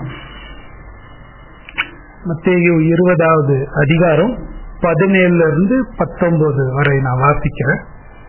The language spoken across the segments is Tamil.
மத்தேயு இருபதாவது அதிகாரம் பதினேழுல இருந்து பத்தொன்பது வரை நான் வாசிக்கிறேன்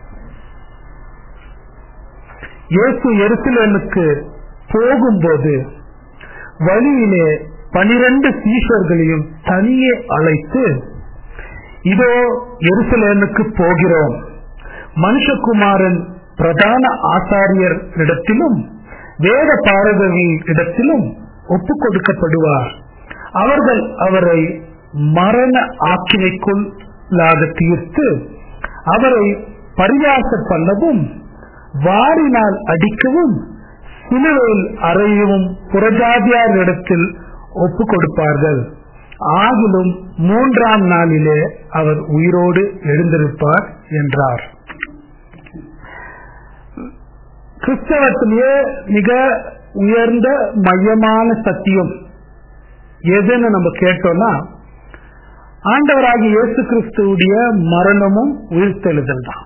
இயேசு எருசலேமுக்கு போகும்போது வழியிலே பனிரெண்டு சீஷர்களையும் தனியே அழைத்து இதோ எருசலேமுக்கு போகிறோம் மனுஷகுமாரன் பிரதான ஆசாரியர் இடத்திலும் வேத பாரதர்கள் இடத்திலும் ஒப்புக் கொடுக்கப்படுவார் அவர்கள் அவரை மரண ஆக்கினைக்குள்ளாக தீர்த்து அவரை பரியாச பண்ணவும் வாரினால் அடிக்கவும் சிலுவையில் அறையவும் புறஜாதியார் இடத்தில் ஒப்புக் கொடுப்பார்கள் ஆகிலும் மூன்றாம் நாளிலே அவர் உயிரோடு எழுந்திருப்பார் என்றார் கிறிஸ்தவத்திலேயே மிக உயர்ந்த மையமான சத்தியம் எதுன்னு நம்ம கேட்டோம்னா ஆண்டவராகி இயேசு கிறிஸ்துவுடைய மரணமும் உயிர்த்தெழுதல் தான்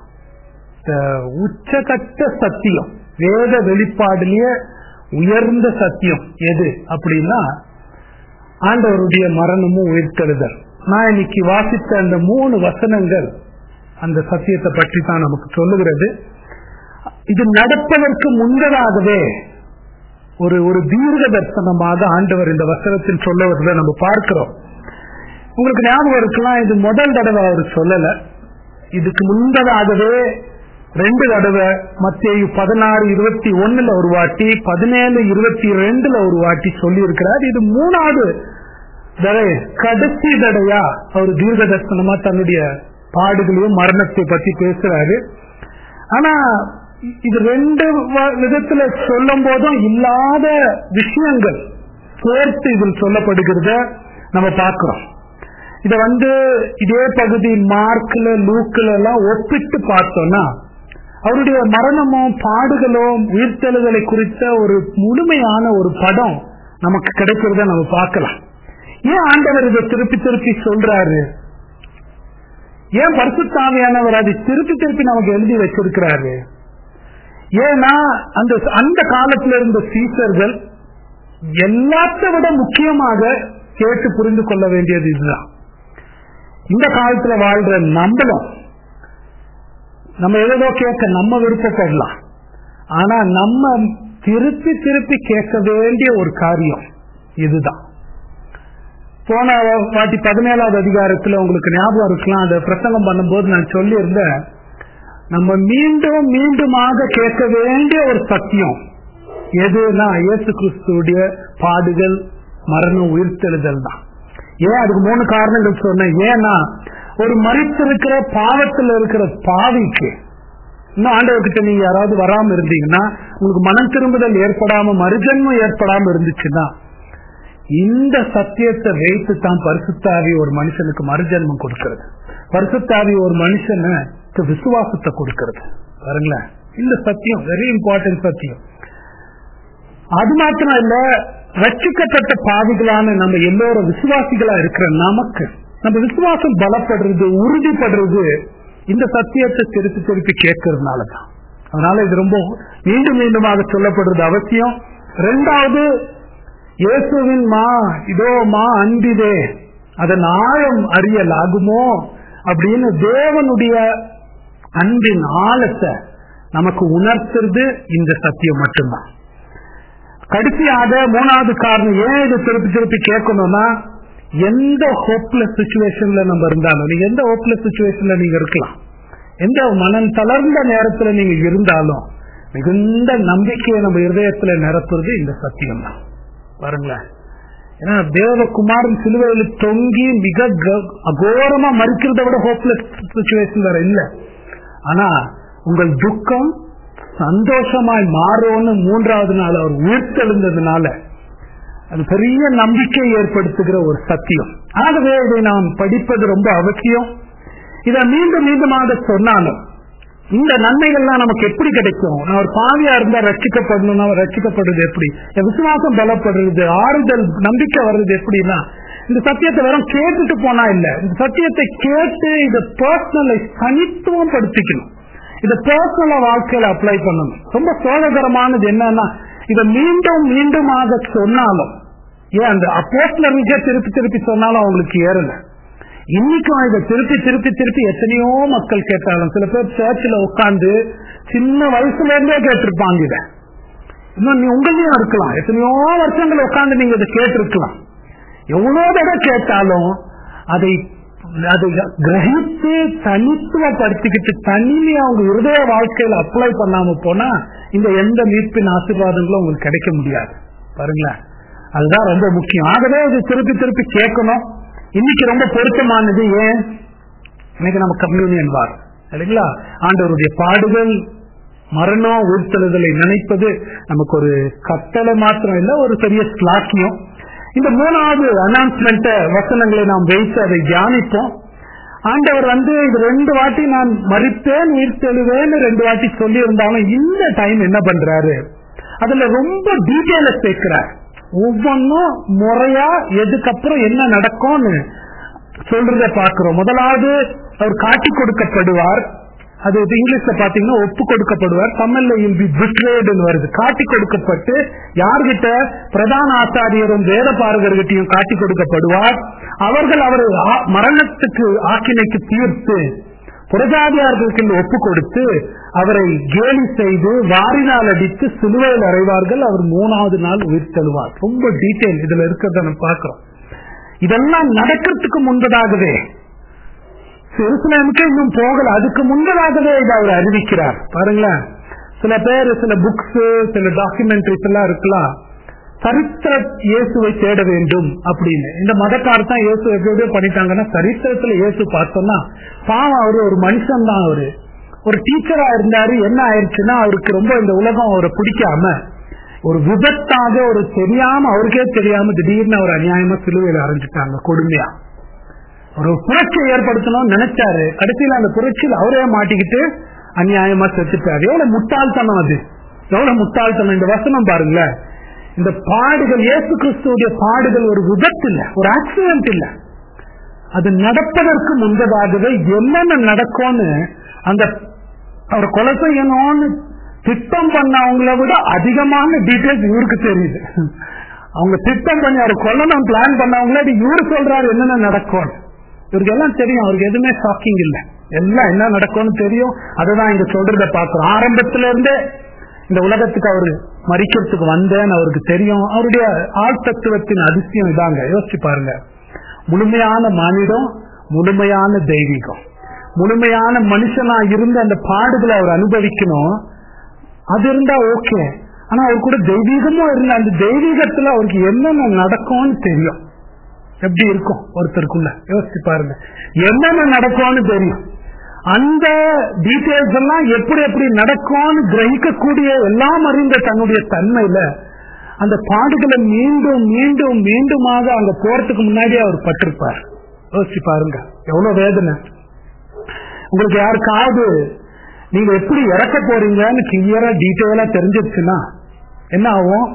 உச்சகட்ட சத்தியம் வேத வெளிப்பாடுலயே உயர்ந்த சத்தியம் எது அப்படின்னா ஆண்டவருடைய மரணமும் உயிர்த்தெழுதல் நான் இன்னைக்கு வாசித்த அந்த மூணு வசனங்கள் அந்த சத்தியத்தை பற்றி தான் நமக்கு சொல்லுகிறது இது நடப்பதற்கு முன்னதாகவே ஒரு ஒரு தீர்க்க தரிசனமாக ஆண்டவர் இந்த வசனத்தில் சொல்ல வருவதை நம்ம பார்க்கிறோம் உங்களுக்கு ஞாபகம் இருக்கலாம் இது முதல் தடவை அவர் சொல்லல இதுக்கு முன்பதாகவே ரெண்டு தடவை மத்திய பதினாறு இருபத்தி ஒண்ணுல ஒரு வாட்டி பதினேழு இருபத்தி ரெண்டுல ஒரு வாட்டி சொல்லி இருக்கிறார் இது மூணாவது தடவை கடைசி தடையா அவர் தீர்க்க தரிசனமா தன்னுடைய பாடுகளையும் மரணத்தை பத்தி பேசுறாரு ஆனா இது ரெண்டு விதத்துல சொல்லும் போதும் இல்லாத விஷயங்கள் சேர்த்து இதில் சொல்லப்படுகிறத நம்ம பார்க்கிறோம் இத வந்து இதே பகுதி மார்க்ல லூக்ல எல்லாம் ஒப்பிட்டு பார்த்தோம்னா அவருடைய மரணமும் பாடுகளும் உயிர்த்தெழுதலை குறித்த ஒரு முழுமையான ஒரு படம் நமக்கு கிடைக்கிறத நம்ம பார்க்கலாம் ஏன் ஆண்டவர் இதை திருப்பி திருப்பி சொல்றாரு ஏன் பரிசுத்தாமியானவர் அதை திருப்பி திருப்பி நமக்கு எழுதி வச்சிருக்கிறாரு ஏன்னா அந்த அந்த காலத்துல இருந்த சீசர்கள் எல்லாத்த விட முக்கியமாக கேட்டு புரிந்து கொள்ள வேண்டியது இதுதான் இந்த காலத்துல வாழ்ற நம்மளும் நம்ம ஏதோ கேட்க நம்ம விருப்பப்படலாம் ஆனா நம்ம திருப்பி திருப்பி கேட்க வேண்டிய ஒரு காரியம் இதுதான் போன வாட்டி பதினேழாவது அதிகாரத்துல உங்களுக்கு ஞாபகம் இருக்கலாம் அதை பிரசங்கம் பண்ணும்போது நான் சொல்லியிருந்தேன் நம்ம மீண்டும் மீண்டுமாக கேட்க வேண்டிய ஒரு சத்தியம் எதுனா இயேசு கிறிஸ்துடைய பாடுகள் மரணம் உயிர்த்தெழுதல் தான் ஏன் அதுக்கு மூணு காரணங்கள் சொன்னேன் ஏன்னா ஒரு மறித்திருக்கிற பாவத்தில் இருக்கிற பாவிக்கு இன்னும் ஆண்டவர்கிட்ட நீங்க யாராவது வராம இருந்தீங்கன்னா உங்களுக்கு மனம் திரும்புதல் ஏற்படாம மறுஜன்மம் ஏற்படாம இருந்துச்சுன்னா இந்த சத்தியத்தை வைத்து தான் பரிசுத்தாவி ஒரு மனுஷனுக்கு மறுஜன்மம் கொடுக்கிறது பரிசுத்தாவி ஒரு மனுஷனுக்கு விசுவாசத்தை கொடுக்கிறது பாருங்களேன் இந்த சத்தியம் வெரி இம்பார்ட்டன்ட் சத்தியம் அது மாத்திரம் இல்ல ரட்சிக்கப்பட்ட பாவிகளான நம்ம எல்லோரும் விசுவாசிகளா இருக்கிற நமக்கு நம்ம விசுவாசம் பலப்படுறது உறுதிப்படுறது இந்த சத்தியத்தை திருப்பி திருப்பி கேட்கறதுனாலதான் அதனால இது ரொம்ப மீண்டும் மீண்டுமாக சொல்லப்படுறது அவசியம் ரெண்டாவது இயேசுவின் மா இதோ மா அன்பிதே அதன் ஆழம் அறியலாகுமோ அப்படின்னு தேவனுடைய அன்பின் ஆழத்தை நமக்கு உணர்த்துறது இந்த சத்தியம் மட்டும்தான் கடைசியாக மூணாவது காரணம் ஏன் இதை திருப்பி திருப்பி கேட்கணும்னா எந்த ஹோப்லெஸ் சுச்சுவேஷன்ல நம்ம இருந்தாலும் நீங்க எந்த ஹோப்லெஸ் சுச்சுவேஷன்ல நீங்க இருக்கலாம் எந்த மனம் தளர்ந்த நேரத்துல நீங்க இருந்தாலும் மிகுந்த நம்பிக்கையை நம்ம இருதயத்துல நிரப்புறது இந்த சத்தியம் தான் பாருங்களேன் ஏன்னா தேவகுமாரன் சிலுவையில் தொங்கி மிக அகோரமா மறுக்கிறத விட ஹோப்லெஸ் சுச்சுவேஷன் வேற இல்ல ஆனா உங்கள் துக்கம் சந்தோஷமாய் மாறும்னு மூன்றாவது நாள் அவர் உயிர்த்தெழுந்ததுனால அது பெரிய நம்பிக்கை ஏற்படுத்துகிற ஒரு சத்தியம் ஆகவே இதை நாம் படிப்பது ரொம்ப அவசியம் இதை மீண்டும் மீண்டுமாக சொன்னாலும் இந்த நன்மைகள்லாம் நமக்கு எப்படி கிடைக்கும் நான் ஒரு பாவியா இருந்தா ரட்சிக்கப்படணும்னா ரட்சிக்கப்படுறது எப்படி என் விசுவாசம் பலப்படுறது ஆறுதல் நம்பிக்கை வர்றது எப்படின்னா இந்த சத்தியத்தை வெறும் கேட்டுட்டு போனா இல்ல இந்த சத்தியத்தை கேட்டு இதை பர்சனலை தனித்துவம் படுத்திக்கணும் இதை பர்சனலா வாழ்க்கையில அப்ளை பண்ணணும் ரொம்ப சோககரமானது என்னன்னா இதை மீண்டும் மீண்டுமாக சொன்னாலும் ஏன் அந்த அப்போஸ்லருக்கே திருப்பி திருப்பி சொன்னாலும் அவங்களுக்கு ஏறல இன்னைக்கும் இதை திருப்பி திருப்பி திருப்பி எத்தனையோ மக்கள் கேட்டாலும் சில பேர் சர்ச்சில் உட்கார்ந்து சின்ன வயசுல இருந்தே கேட்டிருப்பாங்க இதை இன்னும் நீ உங்களையும் இருக்கலாம் எத்தனையோ வருஷங்கள் உட்கார்ந்து நீங்க இதை கேட்டிருக்கலாம் எவ்வளவு தடவை கேட்டாலும் அதை அதை கிரகித்து தனித்துவப்படுத்திக்கிட்டு தனிமையா அவங்க இருதய வாழ்க்கையில அப்ளை பண்ணாம போனா இந்த எந்த மீட்பின் ஆசீர்வாதங்களும் உங்களுக்கு கிடைக்க முடியாது பாருங்களேன் அதுதான் ரொம்ப முக்கியம் ஆகவே இது திருப்பி திருப்பி கேட்கணும் இன்னைக்கு ரொம்ப பொருத்தமானது ஏன் இன்னைக்கு நம்ம கம்யூனியன் வார் இல்லைங்களா ஆண்டவருடைய பாடுகள் மரணம் உயிர்த்தெழுதலை நினைப்பது நமக்கு ஒரு கட்டளை மாத்திரம் இல்ல ஒரு பெரிய ஸ்லாக்கியம் இந்த மூணாவது அனௌன்ஸ்மெண்ட் வசனங்களை நாம் வைத்து அதை தியானிப்போம் ஆண்டவர் வந்து இது ரெண்டு வாட்டி நான் மறிப்பேன் உயிர் தெழுவேன்னு ரெண்டு வாட்டி சொல்லி இருந்தாலும் இந்த டைம் என்ன பண்றாரு அதுல ரொம்ப டீட்டெயில சேர்க்கிறார் ஒவ்வொன்னும் முறையா எதுக்கப்புறம் என்ன நடக்கும்னு சொல்றத பாக்குறோம் முதலாவது அவர் காட்டி கொடுக்கப்படுவார் அது இங்கிலீஷ்ல பாத்தீங்கன்னா ஒப்பு கொடுக்கப்படுவார் தமிழ்ல இல் பி பிட்ரேடுன்னு வருது காட்டி கொடுக்கப்பட்டு யார்கிட்ட பிரதான ஆசாரியரும் வேத பாரகர்கிட்டையும் காட்டி கொடுக்கப்படுவார் அவர்கள் அவர் மரணத்துக்கு ஆக்கினைக்கு தீர்த்து புரஜாதியார்களுக்கு ஒப்பு கொடுத்து அவரை கேலி செய்து வாரினால் அடித்து சிலுவையில் அறைவார்கள் அவர் மூணாவது நாள் உயிர் தழுவார் ரொம்ப டீட்டெயில் இதுல இருக்கிறத நம்ம பார்க்கிறோம் இதெல்லாம் நடக்கிறதுக்கு முன்பதாகவே எருசலேமுக்கு இன்னும் போகல அதுக்கு முன்பதாகவே இதை அவர் அறிவிக்கிறார் பாருங்களேன் சில பேர் சில புக்ஸ் சில டாக்குமெண்ட்ரிஸ் எல்லாம் இருக்கலாம் சரித்திர இயேசுவை தேட வேண்டும் அப்படின்னு இந்த மதக்கார் தான் இயேசு எப்படியோ பண்ணிட்டாங்கன்னா சரித்திரத்துல இயேசு பார்த்தோம்னா பாவம் அவரு ஒரு மனுஷன் தான் அவரு ஒரு டீச்சரா இருந்தாரு என்ன ஆயிடுச்சுன்னா அவருக்கு ரொம்ப இந்த உலகம் அவரை பிடிக்காம ஒரு விபத்தாக ஒரு தெரியாம அவருக்கே தெரியாம திடீர்னு அவர் அநியாயமா சிலுவையில் அரைஞ்சிட்டாங்க கொடுமையா ஒரு புரட்சி ஏற்படுத்தணும்னு நினைச்சாரு கடைசியில அந்த புரட்சியில் அவரே மாட்டிக்கிட்டு அநியாயமா செத்துட்டாரு எவ்வளவு முட்டாள்தனம் அது எவ்வளவு முட்டாள்தனம் இந்த வசனம் பாருங்களேன் இந்த பாடுகள் இயேசு கிறிஸ்துடைய பாடுகள் ஒரு விபத்து இல்ல ஒரு ஆக்சிடென்ட் இல்ல அது நடப்பதற்கு முன்பதாகவே என்னென்ன நடக்கும்னு அந்த அவர் கொலை செய்யணும்னு திட்டம் பண்ணவங்கள விட அதிகமான டீட்டெயில்ஸ் இவருக்கு தெரியுது அவங்க திட்டம் பண்ணி அவர் கொல்லணும் பிளான் பண்ணவங்கள இவரு சொல்றாரு என்னென்ன நடக்கும் இவருக்கு எல்லாம் தெரியும் அவருக்கு எதுவுமே ஷாக்கிங் இல்ல எல்லாம் என்ன நடக்கும்னு தெரியும் அதுதான் இங்க சொல்றத பாக்குறோம் ஆரம்பத்துல இருந்தே இந்த உலகத்துக்கு அவரு மறிக்கிறதுக்கு வந்தேன்னு அவருக்கு தெரியும் அவருடைய ஆள் தத்துவத்தின் அதிசயம் இதாங்க யோசிச்சு பாருங்க முழுமையான மானிடம் முழுமையான தெய்வீகம் முழுமையான மனுஷனா இருந்து அந்த பாடுகளை அவர் அனுபவிக்கணும் அது இருந்தா ஓகே ஆனா அவர் கூட தெய்வீகமும் இருந்த அந்த தெய்வீகத்துல அவருக்கு என்னென்ன நடக்கும்னு தெரியும் எப்படி இருக்கும் ஒருத்தருக்குள்ள யோசிச்சு பாருங்க என்னென்ன நடக்கும்னு தெரியும் அந்த டீட்டெயில்ஸ் எல்லாம் எப்படி எப்படி நடக்கும்னு கிரகிக்கக்கூடிய எல்லாம் அறிந்த தன்னுடைய தன்மையில அந்த பாடுகளை மீண்டும் மீண்டும் மீண்டுமாக அங்க போறதுக்கு முன்னாடியே அவர் பட்டிருப்பார் யோசிச்சு பாருங்க எவ்வளவு வேதனை உங்களுக்கு யாருக்காவது நீங்க எப்படி இறக்க போறீங்கன்னு கிளியரா டீட்டெயிலா தெரிஞ்சிருச்சுன்னா என்ன ஆகும்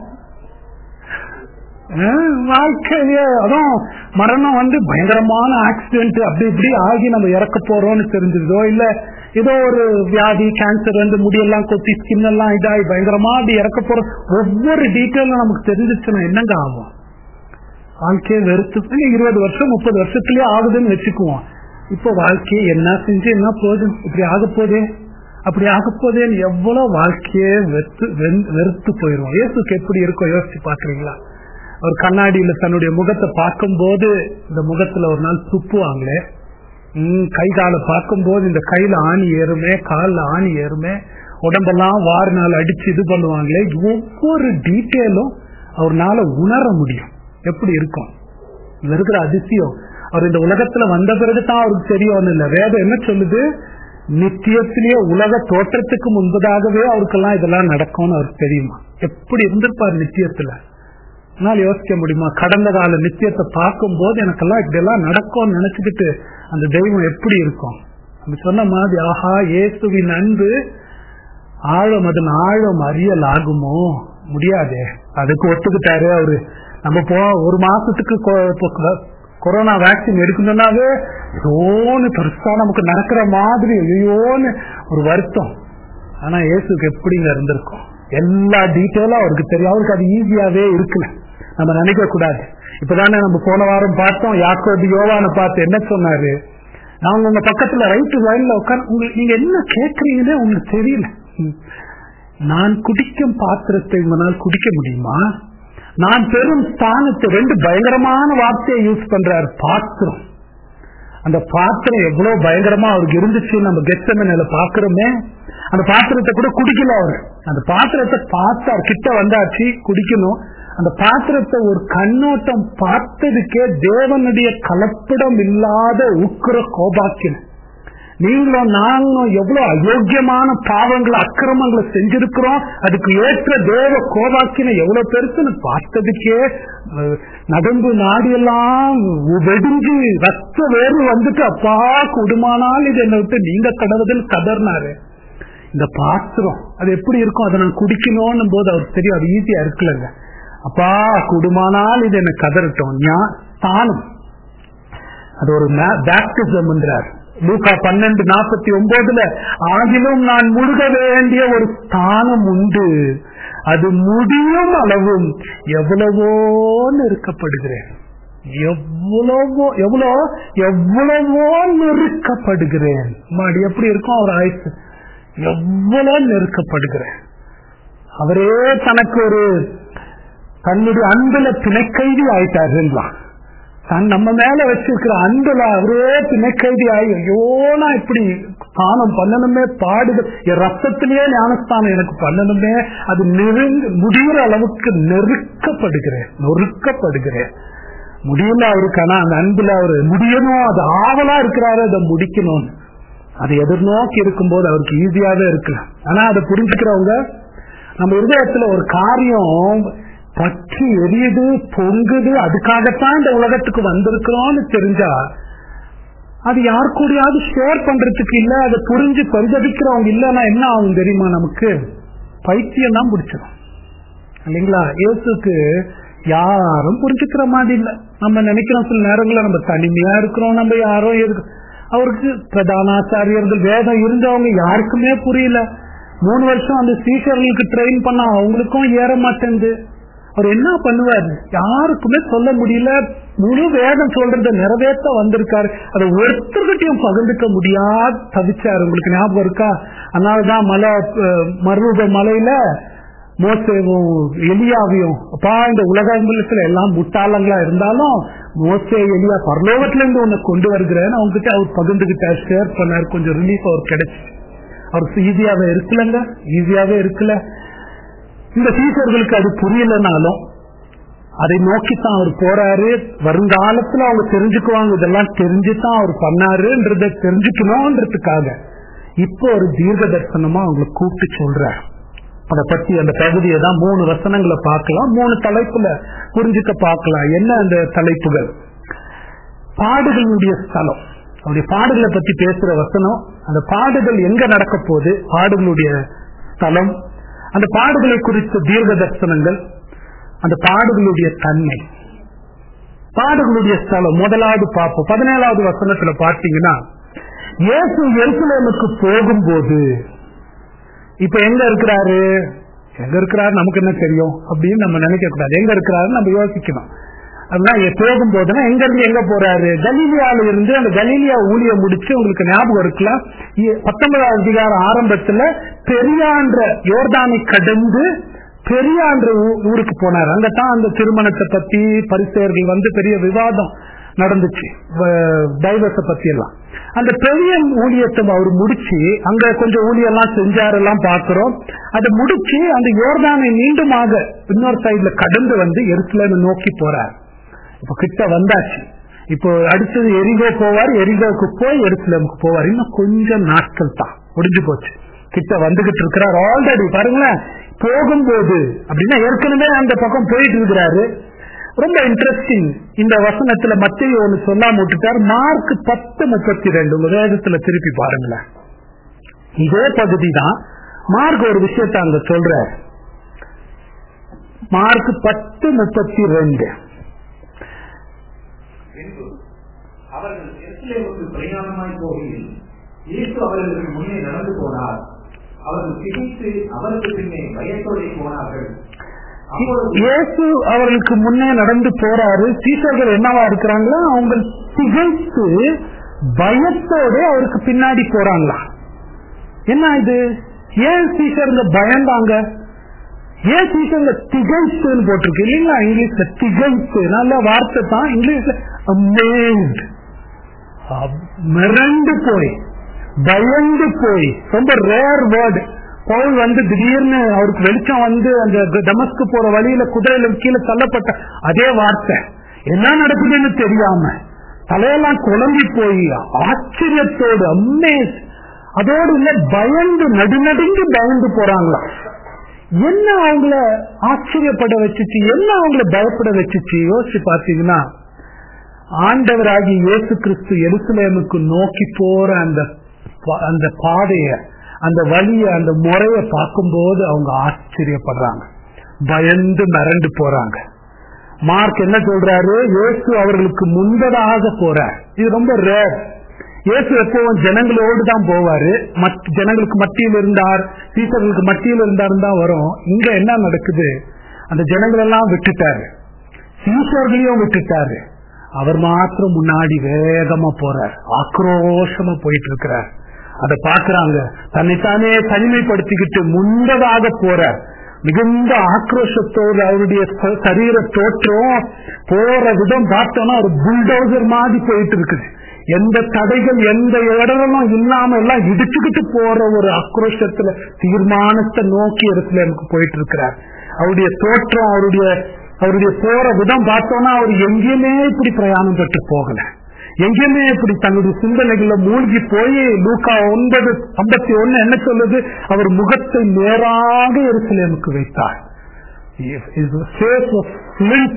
வாழ்க்கைய அதான் மரணம் வந்து பயங்கரமான ஆக்சிடென்ட் அப்படி இப்படி ஆகி நம்ம இறக்க போறோம்னு தெரிஞ்சதோ இல்ல ஏதோ ஒரு வியாதி கேன்சர் வந்து முடியெல்லாம் கொத்தி ஸ்கின் எல்லாம் இதாகி பயங்கரமா அப்படி இறக்க போறோம் ஒவ்வொரு டீட்டெயிலும் நமக்கு தெரிஞ்சிச்சுன்னா என்னங்க ஆகும் வாழ்க்கையை வெறுத்து இருபது வருஷம் முப்பது வருஷத்துலயே ஆகுதுன்னு வச்சுக்குவோம் இப்போ வாழ்க்கையை என்ன செஞ்சு என்ன போகுது இப்படி ஆக போதே அப்படி ஆக போதேன்னு எவ்வளவு வாழ்க்கையே வெறுத்து வெறுத்து போயிடும் இயேசுக்கு எப்படி இருக்கும் யோசிச்சு பாக்குறீங்களா ஒரு கண்ணாடியில தன்னுடைய முகத்தை பார்க்கும் போது இந்த முகத்துல ஒரு நாள் துப்புவாங்களே உம் கை காலை பார்க்கும் போது இந்த கையில ஆணி ஏறுமே காலில் ஆணி ஏறுமே உடம்பெல்லாம் வாறு நாள் அடிச்சு இது பண்ணுவாங்களே ஒவ்வொரு டீட்டெயிலும் அவர்னால உணர முடியும் எப்படி இருக்கும் இருக்கிற அதிசயம் அவர் இந்த உலகத்துல வந்த பிறகு தான் அவருக்கு தெரியும் இல்ல வேதம் என்ன சொல்லுது நித்தியத்திலேயே உலக தோற்றத்துக்கு முன்பதாகவே அவருக்கெல்லாம் இதெல்லாம் நடக்கும்னு அவருக்கு தெரியுமா எப்படி இருந்திருப்பார் நித்தியத்துல என்னால் யோசிக்க முடியுமா கடந்த கால நித்தியத்தை பார்க்கும் போது எனக்கெல்லாம் இப்படி எல்லாம் நடக்கும்னு நினைச்சுக்கிட்டு அந்த தெய்வம் எப்படி இருக்கும் அப்படி சொன்ன மாதிரி ஆஹா இயேசுவின் அன்பு ஆழம் அதன் ஆழம் அறியல் ஆகுமோ முடியாதே அதுக்கு ஒத்துக்கிட்டாரு அவரு நம்ம போ ஒரு மாசத்துக்கு கொரோனா வேக்சின் எடுக்கணும்னாவே ஐயோன்னு பெருசா நமக்கு நடக்கிற மாதிரி ஐயோன்னு ஒரு வருத்தம் ஆனா இயேசுக்கு எப்படிங்க இருந்திருக்கும் எல்லா டீட்டெயிலும் அவருக்கு தெரியும் அவருக்கு அது ஈஸியாவே இருக்குல்ல நம்ம நினைக்க கூடாது இப்பதானே நம்ம போன வாரம் பார்த்தோம் யாக்கோபி யோவான பார்த்து என்ன சொன்னாரு நான் உங்க பக்கத்துல ரைட்டு லைன்ல உட்கார் உங்களுக்கு நீங்க என்ன கேட்கறீங்கன்னு உங்களுக்கு தெரியல ம். நான் குடிக்கும் பாத்திரத்தை உங்களால் குடிக்க முடியுமா நான் பெரும் ஸ்தானத்தை ரெண்டு பயங்கரமான வார்த்தையை யூஸ் பண்றாரு பாத்திரம் அந்த பாத்திரம் எவ்வளவு பயங்கரமா அவருக்கு இருந்துச்சு நம்ம கெத்தமனையில பாக்குறோமே அந்த பாத்திரத்தை கூட குடிக்கல அவரு அந்த பாத்திரத்தை பார்த்தார் கிட்ட வந்தாச்சு குடிக்கணும் அந்த பாத்திரத்தை ஒரு கண்ணோட்டம் பார்த்ததுக்கே தேவனுடைய கலப்பிடம் இல்லாத உக்கிர கோபாக்கின நீங்களும் நாங்களும் எவ்வளவு அயோக்கியமான பாவங்களை அக்கிரமங்களை செஞ்சிருக்கிறோம் அதுக்கு ஏற்ற தேவ கோபாக்கின எவ்வளவு பெருசுன்னு பார்த்ததுக்கே அஹ், நடந்து நாடியெல்லாம் வெடிஞ்சு ரத்த வேர்வு வந்துட்டு அப்பா குடுமானால் இது என்னை விட்டு நீங்க கடவுதில் கதர்னாரு இந்த பாத்திரம் அது எப்படி இருக்கும் அதை நான் குடிக்கணும்னும் போது அவருக்கு தெரியும் அது ஈஸியா இருக்குல்லங்க அப்பா குடுமானால் இது என்ன கதறட்டும் ஞா- ஸ்தானம் அது ஒரு பேப்டிசம் என்றார் லூகா பன்னெண்டு நாற்பத்தி ஒன்பதுல ஆகிலும் நான் முழுக வேண்டிய ஒரு ஸ்தானம் உண்டு அது முடியும் அளவும் எவ்வளவோ நெருக்கப்படுகிறேன் எவ்வளவோ எவ்வளோ எவ்வளவோ நெருக்கப்படுகிறேன் மாடி எப்படி இருக்கும் அவர் ஆயுசு எவ்வளவு நெருக்கப்படுகிறேன் அவரே தனக்கு ஒரு தன்னுடைய அன்புல பிணைக்கைதி ஆயிட்டாருலாம் தன் நம்ம மேல வச்சிருக்கிற அன்புல அவரே பிணைக்கைதி ஆகி ஐயோ நான் இப்படி ஸ்தானம் பண்ணணுமே பாடுது என் ரத்தத்திலேயே ஞானஸ்தானம் எனக்கு பண்ணணுமே அது நெருங்க முடிகிற அளவுக்கு நெருக்கப்படுகிறேன் நொறுக்கப்படுகிறேன் முடியல அவருக்கு ஆனா அந்த அன்புல அவரு முடியணும் அது ஆவலா இருக்கிறாரு அதை முடிக்கணும்னு அதை எதிர்நோக்கி இருக்கும்போது அவருக்கு ஈஸியாவே இருக்கு ஆனா அதை புரிஞ்சுக்கிறவங்க நம்ம இருதயத்துல ஒரு காரியம் பற்றி எரியுது பொங்குது அதுக்காகத்தான் இந்த உலகத்துக்கு வந்திருக்கிறோம்னு தெரிஞ்சா அது யார் கூடயாவது ஷேர் பண்றதுக்கு இல்ல அதை புரிஞ்சு பரிதவிக்கிறவங்க இல்லைன்னா என்ன ஆகும் தெரியுமா நமக்கு பைத்தியம் தான் பிடிச்சிடும் இல்லைங்களா இயேசுக்கு யாரும் புரிஞ்சுக்கிற மாதிரி இல்ல நம்ம நினைக்கிறோம் சில நேரங்களில் நம்ம தனிமையா இருக்கிறோம் நம்ம யாரோ இருக்கு அவருக்கு பிரதானாச்சாரியர்கள் வேதம் இருந்தவங்க யாருக்குமே புரியல மூணு வருஷம் அந்த சீஷர்களுக்கு ட்ரெயின் பண்ண அவங்களுக்கும் ஏற மாட்டேங்குது அவர் என்ன பண்ணுவாரு யாருக்குமே சொல்ல முடியல முழு வேதம் சொல்றத நிறைவேற்ற வந்திருக்காரு அதை ஒருத்தர்கிட்டையும் பகிர்ந்துக்க முடியாது தவிச்சாரு உங்களுக்கு ஞாபகம் இருக்கா அதனாலதான் மலை அஹ், மருத மலையில மோசேவும் எலியாவையும் அப்பா இந்த உலகத்துல எல்லாம் முட்டாளங்களா இருந்தாலும் மோசே எலியா பரலோகத்துல இருந்து உன்னை கொண்டு வருகிறேன்னு அவங்க கிட்ட அவர் பகிர்ந்துகிட்டார் ஷேர் பண்ணார் கொஞ்சம் ரிலீஃப் அவர் கிடைச்சு அவருக்கு ஈஸியாவே இருக்குல்லங்க ஈஸியாவே இருக்குல்ல இந்த டீச்சர்களுக்கு அது புரியலனாலும் அதை நோக்கித்தான் அவர் போறாரு வருங்காலத்துல அவங்க தெரிஞ்சுக்குவாங்க இதெல்லாம் தெரிஞ்சுதான் அவர் பண்ணாருன்றத தெரிஞ்சுக்கணும்ன்றதுக்காக இப்போ ஒரு தீர்க்க தரிசனமா அவங்களை கூப்பிட்டு சொல்றார் அதை பத்தி அந்த பகுதியை தான் மூணு வசனங்களை பார்க்கலாம் மூணு தலைப்புல புரிஞ்சுக்க பார்க்கலாம் என்ன அந்த தலைப்புகள் பாடுகளுடைய ஸ்தலம் அவருடைய பாடுகளை பத்தி பேசுற வசனம் அந்த பாடுகள் எங்க நடக்க போகுது பாடுகளுடைய ஸ்தலம் அந்த பாடுகளை குறித்த தீர்க்க தரிசனங்கள் அந்த பாடுகளுடைய தன்மை பாடுகளுடைய ஸ்தலம் முதலாவது பார்ப்போம் பதினேழாவது வசனத்துல பார்த்தீங்கன்னா இயேசு எருசலேமுக்கு போகும்போது இப்ப எங்க இருக்கிறாரு எங்க இருக்கிறாரு நமக்கு என்ன தெரியும் அப்படின்னு நம்ம நினைக்க கூடாது எங்க இருக்கிறாரு நம்ம யோசிக்கணும் அதுதான் இங்க போகும்போதுன்னா எங்க இருந்து எங்க போறாரு கலீலியால இருந்து அந்த கலீலியா ஊழியம் முடிச்சு உங்களுக்கு ஞாபகம் இருக்குல்ல இ- பத்தொன்பதாவது அதிகாரம் ஆரம்பத்துல பெரியான்ற யோர்தானை கடந்து பெரியான்ற ஊ- ஊருக்கு போனார் அங்கதான் அந்த திருமணத்தை பத்தி பரிசெயர்கள் வந்து பெரிய விவாதம் நடந்துச்சு டைவர்ஸ பத்தி எல்லாம் அந்த பெரிய ஊழியத்தை அவர் முடிச்சு அங்க கொஞ்சம் ஊழியெல்லாம் செஞ்சாரெல்லாம் பாக்குறோம் அதை முடிச்சு அந்த யோர்தானை மீண்டுமாக இன்னொரு சைடுல கடந்து வந்து எருசலேமை நோக்கி போறார் இப்ப கிட்ட வந்தாச்சு இப்போ அடுத்தது எரிகோ போவார் எரிகோவுக்கு போய் எருசலேமுக்கு போவார் இன்னும் கொஞ்சம் நாட்கள் தான் முடிஞ்சு போச்சு கிட்ட வந்துகிட்டு இருக்கிறார் ஆல்ரெடி பாருங்களேன் போகும்போது அப்படின்னா ஏற்கனவே அந்த பக்கம் போயிட்டு இருக்கிறாரு ரொம்ப இன்ட்ரெஸ்டிங் இந்த வசனத்துல மத்திய ஒண்ணு சொல்லாம விட்டுட்டார் மார்க் பத்து முப்பத்தி ரெண்டு உங்க வேதத்துல திருப்பி பாருங்களேன் இதே பகுதி தான் மார்க் ஒரு விஷயத்த அங்க சொல்றார் மார்க் பத்து முப்பத்தி ரெண்டு பின்பு அவர்கள் எருசலேமுக்கு பிரயாணமாய் போகையில் இயேசு அவர்களுக்கு முன்னே நடந்து போனார் அவர்கள் திகைத்து அவருக்கு பின்னே பயத்தோടെ போனார்கள் இயேசு அவர்களுக்கு முன்னே நடந்து போறாரு சீசர்கள் என்னவா இருக்கிறாங்களா அவங்க திகைத்து பயத்தோட அவருக்கு பின்னாடி போறாங்களா என்ன இது ஏன் சீசருங்க பயந்தாங்க ஏன் சீசருங்க திகைத்துன்னு போட்டிருக்கு இல்லைங்களா இங்கிலீஷ்ல திகைத்து நல்ல வார்த்தை தான் இங்கிலீஷ்ல amazed. அப்- மிரண்டு போய் பயந்து போய் ரொம்ப ரேர் வேர்டு பவுல் வந்து திடீர்னு அவருக்கு வெளிச்சம் வந்து அந்த டமஸ்க்கு போற வழியில குதிரையில கீழே தள்ளப்பட்ட அதே வார்த்தை என்ன நடக்குதுன்னு தெரியாம தலையெல்லாம் குழம்பி போய் ஆச்சரியத்தோடு அம்மேஸ் அதோடு இல்ல பயந்து நடுநடுங்கி பயந்து போறாங்களா என்ன அவங்கள ஆச்சரியப்பட வச்சுச்சு என்ன அவங்கள பயப்பட வச்சுச்சு யோசிச்சு பாத்தீங்கன்னா ஆண்டவராகி இயேசு கிறிஸ்து எருசலேமுக்கு நோக்கி போற அந்த பா- அந்த பாதைய அந்த வழிய அந்த முறைய பார்க்கும்போது அவங்க ஆச்சரியப்படுறாங்க பயந்து மிரண்டு போறாங்க மார்க் என்ன சொல்றாரு இயேசு அவர்களுக்கு முன்பதாக போறார் இது ரொம்ப ரேர் இயேசு எப்பவும் ஜனங்களோடு தான் போவாரு மத்- ஜனங்களுக்கு மத்தியில் இருந்தார் சீசர்களுக்கு மத்தியில் இருந்தார் தான் வரும் இங்க என்ன நடக்குது அந்த ஜனங்கள் எல்லாம் விட்டுட்டாரு சீசர்களையும் விட்டுட்டாரு அவர் மாத்திரம் முன்னாடி வேகமா போறார் ஆக்ரோஷமா போயிட்டு இருக்கிறார் அதை பாக்குறாங்க தன்னைத்தானே தனிமைப்படுத்திக்கிட்டு முன்பதாக போறார் மிகுந்த ஆக்ரோஷத்தோடு அவருடைய ச- சரீர தோற்றம் போற விதம் பார்த்தோம்னா ஒரு புல்டோசர் மாதிரி போயிட்டு இருக்குது எந்த தடைகள் எந்த இடமும் இல்லாம எல்லாம் இடிச்சுக்கிட்டு போற ஒரு ஆக்ரோஷத்துல தீர்மானத்தை நோக்கி எருசலேமுக்கு போயிட்டு இருக்கிறார் அவருடைய தோற்றம் அவருடைய அவருடைய போற விதம் பார்த்தோம்னா அவர் எங்கேயுமே இப்படி பிரயாணம் பெற்று போகல எங்கேயுமே இப்படி தன்னுடைய சிந்தனைகள்ல மூழ்கி போய் லூக்கா ஒன்பது ஐம்பத்தி ஒண்ணு என்ன சொல்லுது அவர் முகத்தை நேராக எருசலேமுக்கு வைத்தார் His face was flint.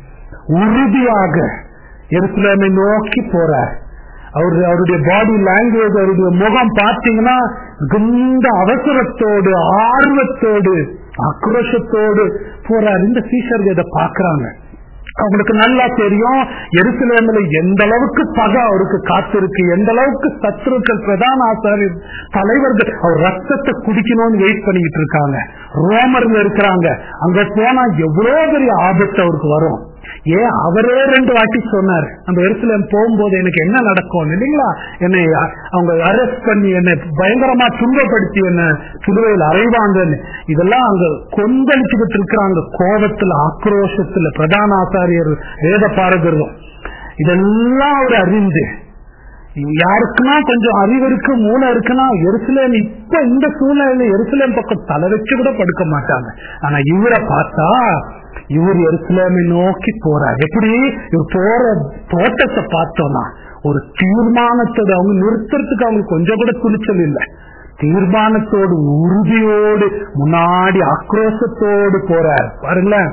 உறுதியாக எருசலேமை நோக்கி போறார் அவர் அவருடைய பாடி லாங்குவேஜ் அவருடைய முகம் பார்த்தீங்கன்னா மிகுந்த அவசரத்தோடு ஆர்வத்தோடு ஆக்ரோஷத்தோடு போறார் இந்த சீஷர்கள் இதை பாக்குறாங்க அவங்களுக்கு நல்லா தெரியும் எருசலேமில் எந்த அளவுக்கு பகை அவருக்கு காத்திருக்கு எந்த அளவுக்கு சத்துருக்கள் பிரதான ஆசாரியர் தலைவர்கள் அவர் ரத்தத்தை குடிக்கணும்னு வெயிட் பண்ணிக்கிட்டு இருக்காங்க ரோமர்ல இருக்கிறாங்க அங்க போனா எவ்வளவு பெரிய ஆபத்து அவருக்கு வரும் ஏன் அவரே ரெண்டு வாட்டி சொன்னார் நம்ம எருசலேம் போகும்போது எனக்கு என்ன நடக்கும் இல்லைங்களா என்னை அ- அவங்க அரெஸ்ட் பண்ணி என்னை பயங்கரமா துன்பப்படுத்தி என்ன சிலுவையில் அறைவாங்கன்னு இதெல்லாம் அங்க கொந்தளிச்சுக்கிட்டு இருக்கிறாங்க கோபத்துல ஆக்ரோஷத்துல பிரதான ஆசாரியர் வேத பாரகர்களும் இதெல்லாம் அவர் அறிந்து யாருக்குன்னா கொஞ்சம் அறிவு இருக்கு மூளை இருக்குன்னா எருசலேம் இப்ப இந்த சூழ்நிலையில எருசலேம் பக்கம் தலை வச்சு கூட படுக்க மாட்டாங்க ஆனா இவரை பார்த்தா இவர் எருசலேமை நோக்கி போறார் எப்படி இவர் போற தோட்டத்தை பார்த்தோம்னா ஒரு தீர்மானத்தோடு அவங்க நிறுத்துறதுக்கு அவங்களுக்கு கொஞ்சம் கூட துணிச்சல் இல்லை தீர்மானத்தோடு உறுதியோடு முன்னாடி ஆக்ரோஷத்தோடு போறார் பாருங்களேன்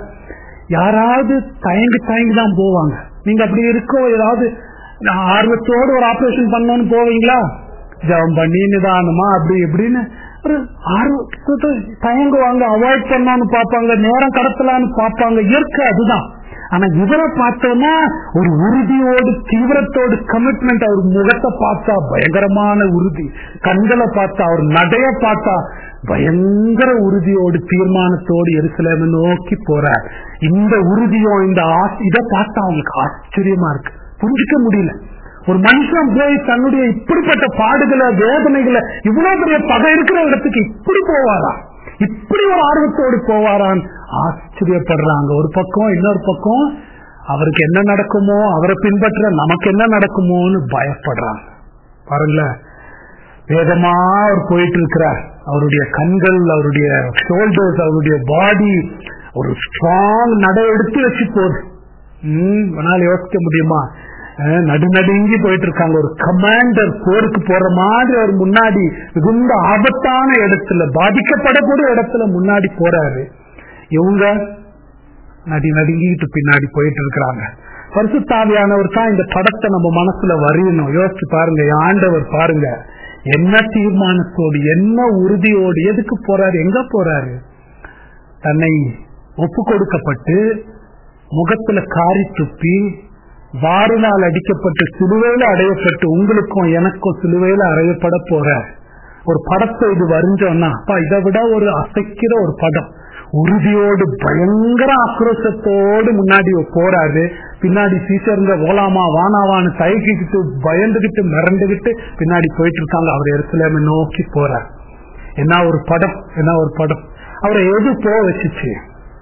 யாராவது தயங்கி தயங்கி தான் போவாங்க நீங்க அப்படி இருக்கோ ஏதாவது நான் ஆர்வத்தோடு ஒரு ஆபரேஷன் பண்ணணும்னு போவீங்களா ஜபம் பண்ணி நிதானமா அப்படி இப்படின்னு ஒரு ஆர்வத்தோட தயங்குவாங்க அவாய்ட் பண்ணலாம்னு பார்ப்பாங்க நேரம் கடத்தலாம்னு பார்ப்பாங்க இயற்கை அதுதான் ஆனா இவரை பார்த்தோம்னா ஒரு உறுதியோடு தீவிரத்தோடு கமிட்மெண்ட் அவர் முகத்தை பார்த்தா பயங்கரமான உறுதி கண்களை பார்த்தா அவர் நடைய பார்த்தா பயங்கர உறுதியோடு தீர்மானத்தோடு எருசலேமை நோக்கி போறார் இந்த உறுதியும் இந்த ஆசை இதை பார்த்தா அவங்களுக்கு ஆச்சரியமா இருக்கு புரிஞ்சுக்க முடியல ஒரு மனுஷன் போய் தன்னுடைய இப்படிப்பட்ட பாடுகளை வேதனைகளை இவ்வளவு பெரிய பகை இருக்கிற இடத்துக்கு இப்படி போவாரா இப்படி ஒரு ஆர்வத்தோடு போவாரான் ஆச்சரியப்படுறாங்க ஒரு பக்கம் இன்னொரு பக்கம் அவருக்கு என்ன நடக்குமோ அவரை பின்பற்ற நமக்கு என்ன நடக்குமோன்னு பயப்படுறாங்க பாருங்களேன் வேகமா அவர் போயிட்டு இருக்கிறார் அவருடைய கண்கள் அவருடைய ஷோல்டர்ஸ் அவருடைய பாடி ஒரு ஸ்ட்ராங் நடை எடுத்து வச்சு போகுது ம் உன்னால யோசிக்க முடியுமா அஹ், நடுநடுங்கி போயிட்டு இருக்காங்க ஒரு கமாண்டர் போருக்கு போற மாதிரி அவர் முன்னாடி மிகுந்த ஆபத்தான இடத்துல பாதிக்கப்படக்கூடிய இடத்துல முன்னாடி போறாரு இவங்க நடி நடுங்கிட்டு பின்னாடி போயிட்டு இருக்கிறாங்க பரிசுத்தாவியானவர் தான் இந்த படத்தை நம்ம மனசுல வரையணும் யோசிச்சு பாருங்க என் ஆண்டவர் பாருங்க என்ன தீர்மானத்தோடு என்ன உறுதியோடு எதுக்கு போறாரு எங்க போறாரு தன்னை ஒப்பு கொடுக்கப்பட்டு முகத்துல காரி துப்பி வாரினால் அடிக்கப்பட்டு சிலுவையில அடையப்பட்டு உங்களுக்கும் எனக்கும் சிலுவையில அறையப்பட போற ஒரு படத்தை இது வரைஞ்சோம்னா அப்பா இதை விட ஒரு அசைக்கிற ஒரு படம் உறுதியோடு பயங்கர ஆக்ரோஷத்தோடு முன்னாடி போறாரு பின்னாடி சீசருங்க ஓலாமா வானாவான்னு தயக்கிக்கிட்டு பயந்துகிட்டு மிரண்டுகிட்டு பின்னாடி போயிட்டு இருக்காங்க அவர் எருசலேமை நோக்கி போறார் என்ன ஒரு படம் என்ன ஒரு படம் அவரை எது போக வச்சுச்சு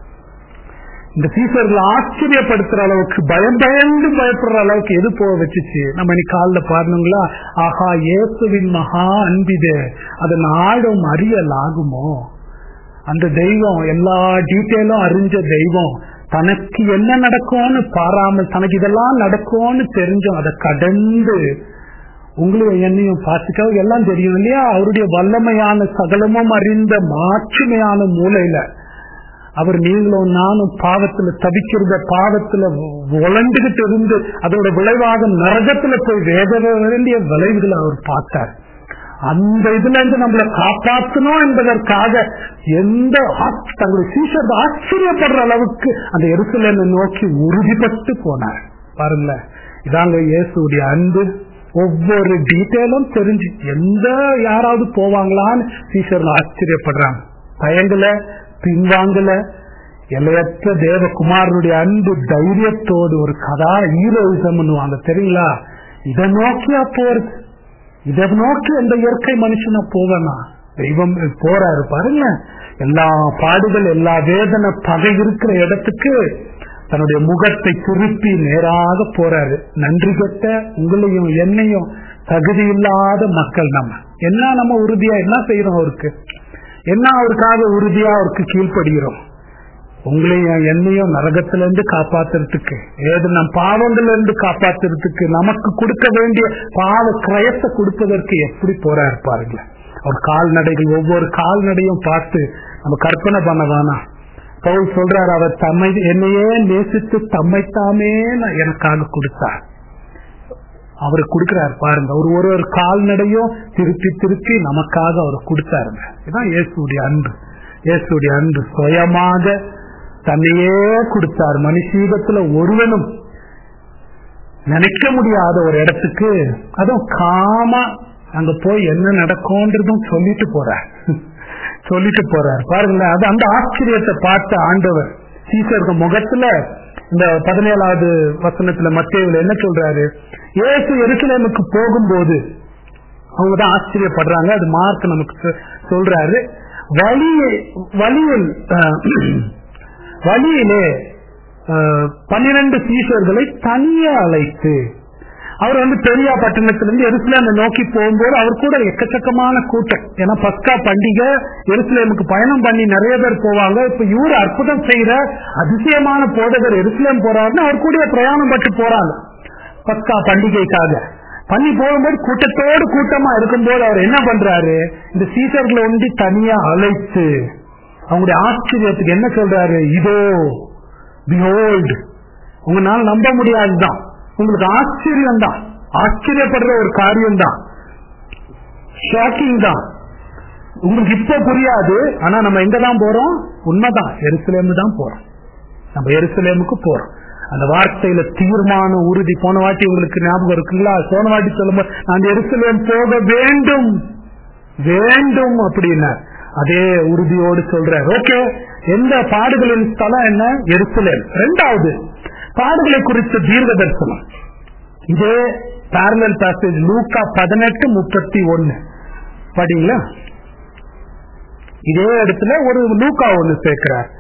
இந்த சீசர்கள் ஆச்சரியப்படுத்துற அளவுக்கு பயம் பயந்து பயப்படுற அளவுக்கு எது போக வச்சுச்சு நம்ம இன்னைக்கு காலில் பாருங்களா ஆஹா இயேசுவின் மகா அன்பிது அதை நாடும் அறியலாகுமோ அந்த தெய்வம் எல்லா டீட்டெயிலும் அறிஞ்ச தெய்வம் தனக்கு என்ன நடக்கும்னு பாராமல் தனக்கு இதெல்லாம் நடக்கும்னு தெரிஞ்சோம் அதை கடந்து உங்களையும் என்னையும் பாசிக்க எல்லாம் தெரியும் இல்லையா அவருடைய வல்லமையான சகலமும் அறிந்த மாற்றுமையான மூலையில அவர் நீங்களும் நானும் பாவத்துல தவிக்கிறத பாவத்துல உழந்துகிட்டு இருந்து அதோட விளைவாக நரகத்துல போய் வேத வேண்டிய விளைவுகளை அவர் பார்த்தார் அந்த இதுல இருந்து நம்மளை காப்பாற்றணும் என்பதற்காக எந்த தங்களுடைய சீசர் ஆச்சரியப்படுற அளவுக்கு அந்த எருசலேமை நோக்கி உறுதிப்பட்டு போனார் பாருங்கள இதாங்க இயேசுடைய அன்பு ஒவ்வொரு டீட்டெயிலும் தெரிஞ்சு எந்த யாராவது போவாங்களான்னு சீசர்ல ஆச்சரியப்படுறாங்க பயங்கல பின்வாங்கல எல்லையற்ற தேவகுமாரனுடைய அன்பு தைரியத்தோடு ஒரு கதா ஹீரோயிசம் தெரியுங்களா இதை நோக்கியா போறது இதை நோக்கி எந்த இயற்கை மனுஷனா போவேனா தெய்வம் போறாரு பாருங்க எல்லா பாடுகள் எல்லா வேதனை பகை இருக்கிற இடத்துக்கு தன்னுடைய முகத்தை திருப்பி நேராக போறாரு நன்றி கட்ட உங்களையும் என்னையும் தகுதி இல்லாத மக்கள் நம்ம என்ன நம்ம உறுதியா என்ன செய்யறோம் அவருக்கு என்ன அவருக்காக உறுதியா அவருக்கு கீழ்ப்படுகிறோம் உங்களையும் என்னையும் நரகத்துல இருந்து காப்பாத்துறதுக்கு ஏது நம் பாவங்கள்ல இருந்து காப்பாத்துறதுக்கு நமக்கு கொடுக்க வேண்டிய பாவ கிரயத்தை கொடுப்பதற்கு எப்படி போறாரு பாருங்க அவர் கால்நடைகள் ஒவ்வொரு கால்நடையும் பார்த்து நம்ம கற்பனை பண்ண வேணாம் பவுல் சொல்றாரு அவர் தம்மை என்னையே நேசித்து தம்மைத்தாமே எனக்காக கொடுத்தார் அவர் கொடுக்கிறார் பாருங்க அவர் ஒரு ஒரு கால்நடையும் திருப்பி திருப்பி நமக்காக அவர் கொடுத்தாருங்க இதுதான் இயேசுடைய அன்பு இயேசுடைய அன்பு சுயமாக தன்னையே கொடுத்தார் மனுஷீகத்துல ஒருவனும் நினைக்க முடியாத ஒரு இடத்துக்கு அதுவும் காமா அங்க போய் என்ன நடக்கும்ன்றதும் சொல்லிட்டு போறார் சொல்லிட்டு போறார் பாருங்களேன் அது அந்த ஆச்சரியத்தை பார்த்த ஆண்டவர் சீசருக்கு முகத்துல இந்த பதினேழாவது வசனத்துல மத்தியில் என்ன சொல்றாரு ஏசு எருசலேமுக்கு போகும்போது அவங்கதான் ஆச்சரியப்படுறாங்க அது மார்க் நமக்கு சொல்றாரு வழி வழியில் வழியிலே பன்னிரண்டு சீசர்களை தனியா அழைத்து அவர் வந்து பெரியா பட்டணத்திலிருந்து எருசலேமை நோக்கி போகும்போது அவர் கூட எக்கச்சக்கமான கூட்டம் ஏன்னா பஸ்கா பண்டிகை எருசலேமுக்கு பயணம் பண்ணி நிறைய பேர் போவாங்க இப்ப இவரு அற்புதம் செய்யற அதிசயமான போதகர் எருசலேம் போறாருன்னு அவர் கூட பிரயாணம் பட்டு போறாங்க பஸ்கா பண்டிகைக்காக பண்ணி போகும்போது கூட்டத்தோடு கூட்டமா இருக்கும்போது அவர் என்ன பண்றாரு இந்த சீசர்களை ஒண்டி தனியா அழைத்து அவங்களுடைய ஆச்சரியத்துக்கு என்ன சொல்றாரு இதோ பிஹோல்டு உங்களால நம்ப முடியாதுதான் உங்களுக்கு ஆச்சரியம் தான் ஆச்சரியப்படுற ஒரு காரியம் தான் ஷாக்கிங் தான் உங்களுக்கு இப்ப புரியாது ஆனா நம்ம எங்க தான் போறோம் உண்மைதான் எருசலேமு தான் போறோம் நம்ம எருசலேமுக்கு போறோம் அந்த வார்த்தையில தீர்மான உறுதி போன வாட்டி உங்களுக்கு ஞாபகம் இருக்குங்களா போன வாட்டி சொல்லும்போது நான் எருசலேம் போக வேண்டும் வேண்டும் அப்படின்னா அதே உறுதியோடு சொல்றார் ஓகே எந்த பாடுகளின் ஸ்தலம் என்ன எருசலேம் ரெண்டாவது பாடுகளை குறித்த தீர்க்க தரிசனம் இதே பேரலல் பேசேஜ் லூக்கா பதினெட்டு முப்பத்தி ஒன்னு படிங்களா இதே இடத்துல ஒரு லூக்கா ஒண்ணு சேர்க்கிறார்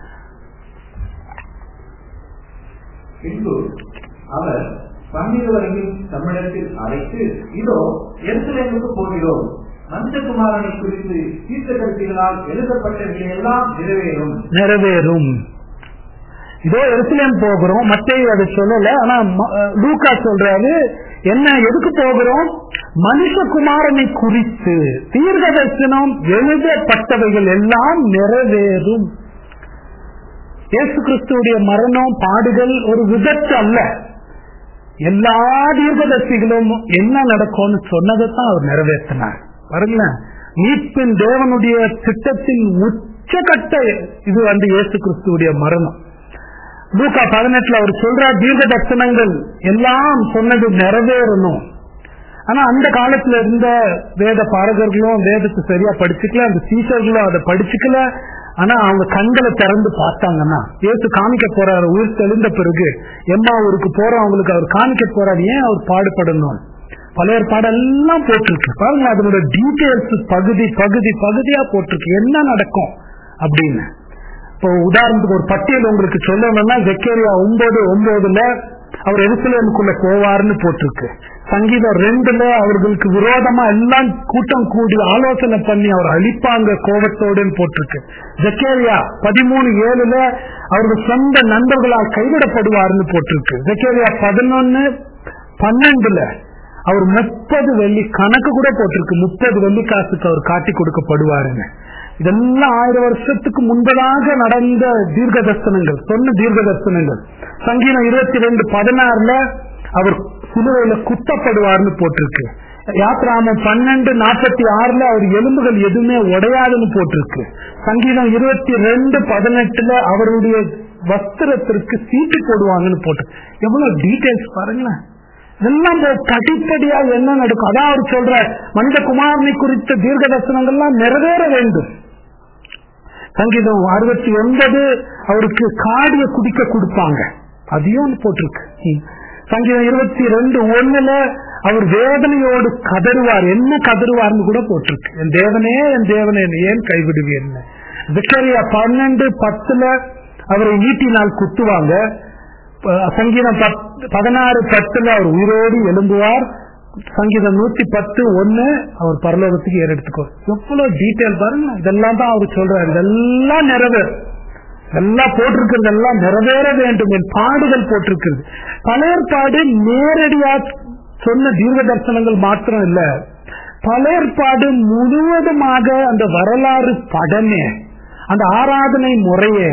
பின்பு அவர் பன்னிருவரையும் தமிழத்தில் அழைத்து இதோ எருசலேமுக்கு போகிறோம் மஞ்சகுமாரனை குறித்து தீர்க்கதரிசிகளால் எழுதப்பட்டவைகள் எல்லாம் நிறைவேறும் நிறைவேறும் இதோ எருசலேம் போகிறோம் மத்திய அதை சொல்லல ஆனா லூக்கா சொல்றாரு என்ன எதுக்கு போகிறோம் மனுஷகுமாரனை குறித்து தீர்க்க தரிசனம் எழுதப்பட்டவைகள் எல்லாம் நிறைவேறும் இயேசு கிறிஸ்துடைய மரணம் பாடுகள் ஒரு விதத்து அல்ல எல்லா தீர்க்கதர்சிகளும் என்ன நடக்கும்னு சொன்னதைத்தான் அவர் நிறைவேற்றினார் பாருங்களேன் மீட்பின் தேவனுடைய திட்டத்தின் உச்சகட்ட இது வந்து இயேசு கிறிஸ்துடைய மரணம் லூக்கா பதினெட்டுல அவர் சொல்ற தீர்க்க தர்சனங்கள் எல்லாம் சொன்னது நிறைவேறணும் ஆனா அந்த காலத்துல இருந்த வேத பாரகர்களும் வேதத்தை சரியா படிச்சுக்கல அந்த டீச்சர்களும் அதை படிச்சுக்கல ஆனா அவங்க கண்களை திறந்து பார்த்தாங்கன்னா ஏசு காமிக்க போறாரு உயிர் தெளிந்த பிறகு எம்மா ஊருக்கு போறவங்களுக்கு அவர் காமிக்க போறாரு ஏன் அவர் பாடுபடணும் பழைய பாடெல்லாம் போட்டிருக்கு பாருங்க அதனோட டீடைல்ஸ் பகுதி பகுதி பகுதியா போட்டிருக்கு என்ன நடக்கும் அப்படின்னு இப்போ உதாரணத்துக்கு ஒரு பட்டியல் உங்களுக்கு சொல்லணும்னா ஜெக்கேரியா ஒன்பது ஒன்பதுல அவர் எருசலேமுக்குள்ள போவார்னு போட்டிருக்கு சங்கீதம் ரெண்டுல அவர்களுக்கு விரோதமா எல்லாம் கூட்டம் கூடி ஆலோசனை பண்ணி அவர் அழிப்பாங்க கோபத்தோடுன்னு போட்டிருக்கு ஜக்கேரியா பதிமூணு ஏழுல அவர்கள் சொந்த நண்பர்களால் கைவிடப்படுவார்னு போட்டிருக்கு ஜக்கேரியா பதினொன்னு பன்னெண்டுல அவர் முப்பது வெள்ளி கணக்கு கூட போட்டிருக்கு முப்பது வெள்ளி காசுக்கு அவர் காட்டி கொடுக்கப்படுவாருங்க இதெல்லாம் ஆயிரம் வருஷத்துக்கு முன்பதாக நடந்த தீர்க்க தர்சனங்கள் சொன்ன தீர்க்க தர்சனங்கள் சங்கீதம் இருபத்தி ரெண்டு பதினாறுல அவர் சிலுவையில குத்தப்படுவார்னு போட்டிருக்கு யாத்ராமம் பன்னெண்டு நாற்பத்தி ஆறுல அவர் எலும்புகள் எதுவுமே உடையாதுன்னு போட்டிருக்கு சங்கீதம் இருபத்தி ரெண்டு பதினெட்டுல அவருடைய வஸ்திரத்திற்கு சீட்டு போடுவாங்கன்னு போட்டு எவ்வளவு டீடைல்ஸ் பாருங்களேன் இதெல்லாம் படிப்படியா என்ன நடக்கும் அதான் அவர் சொல்ற மனித குமாரனை குறித்த தீர்க்க தர்சனங்கள்லாம் நிறைவேற வேண்டும் சங்கீதம் அறுபத்தி ஒன்பது அவருக்கு காடிய குடிக்க கொடுப்பாங்க அதையும் போட்டிருக்கு சங்கீதம் இருபத்தி ரெண்டு ஒண்ணுல அவர் வேதனையோடு கதறுவார் என்ன கதறுவார்னு கூட போட்டிருக்கு என் தேவனே என் தேவனே ஏன் கைவிடுவேன் விக்டோரியா பன்னெண்டு பத்துல அவரை ஈட்டினால் குத்துவாங்க சங்கீதம் பதினாறு பத்துல அவர் உயிரோடு எழும்புவார் சங்கீதம் நூத்தி பத்து ஒண்ணு அவர் பரலோகத்துக்கு ஏறெடுத்துக்கோ எவ்வளவு டீட்டெயில் பாருங்க இதெல்லாம் தான் அவர் சொல்றாரு இதெல்லாம் நிறைவேறும் எல்லாம் போட்டிருக்கிறது எல்லாம் நிறைவேற வேண்டும் என் பாடுகள் போட்டிருக்கிறது பழையற்பாடு நேரடியா சொன்ன தீர்க்க தரிசனங்கள் மாத்திரம் இல்ல பழையற்பாடு முழுவதுமாக அந்த வரலாறு படமே அந்த ஆராதனை முறையே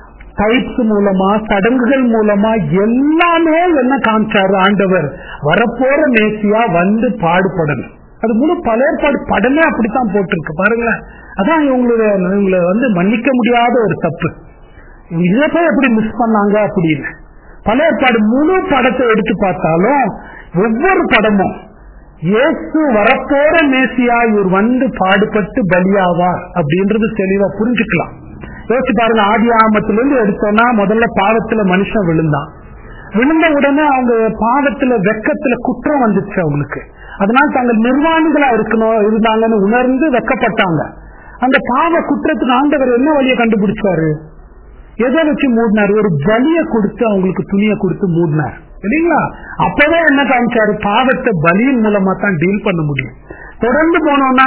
டைப்ஸ் மூலமா சடங்குகள் மூலமா எல்லாமே என்ன காமிச்சாரு ஆண்டவர் வரப்போற மேசியா வந்து பாடுபடணும் அது முழு பழையற்பாடு படமே அப்படித்தான் போட்டிருக்கு பாருங்களேன் அதான் இவங்களுடைய இவங்களை வந்து மன்னிக்க முடியாத ஒரு தப்பு இதை போய் எப்படி மிஸ் பண்ணாங்க அப்படின்னு பழையற்பாடு முழு படத்தை எடுத்து பார்த்தாலும் ஒவ்வொரு படமும் இயேசு வரப்போற மேசியா இவர் வந்து பாடுபட்டு பலியாவார் அப்படின்றது தெளிவா புரிஞ்சுக்கலாம் யோசிச்சு பாருங்க ஆதி ஆமத்திலிருந்து எடுத்தோம்னா முதல்ல பாவத்துல மனுஷன் விழுந்தான் விழுந்த உடனே அவங்க பாவத்துல வெக்கத்துல குற்றம் வந்துச்சு அவங்களுக்கு அதனால தாங்கள் நிர்வாணிகளா இருக்கணும் இருந்தாங்கன்னு உணர்ந்து வெக்கப்பட்டாங்க அந்த பாவ குற்றத்துக்கு ஆண்டவர் என்ன வழியை கண்டுபிடிச்சாரு எதை வச்சு மூடினார் ஒரு பலிய கொடுத்து அவங்களுக்கு துணியை கொடுத்து மூடினார் இல்லைங்களா அப்பவே என்ன காமிச்சாரு பாவத்தை பலியின் மூலமா தான் டீல் பண்ண முடியும் தொடர்ந்து போனோம்னா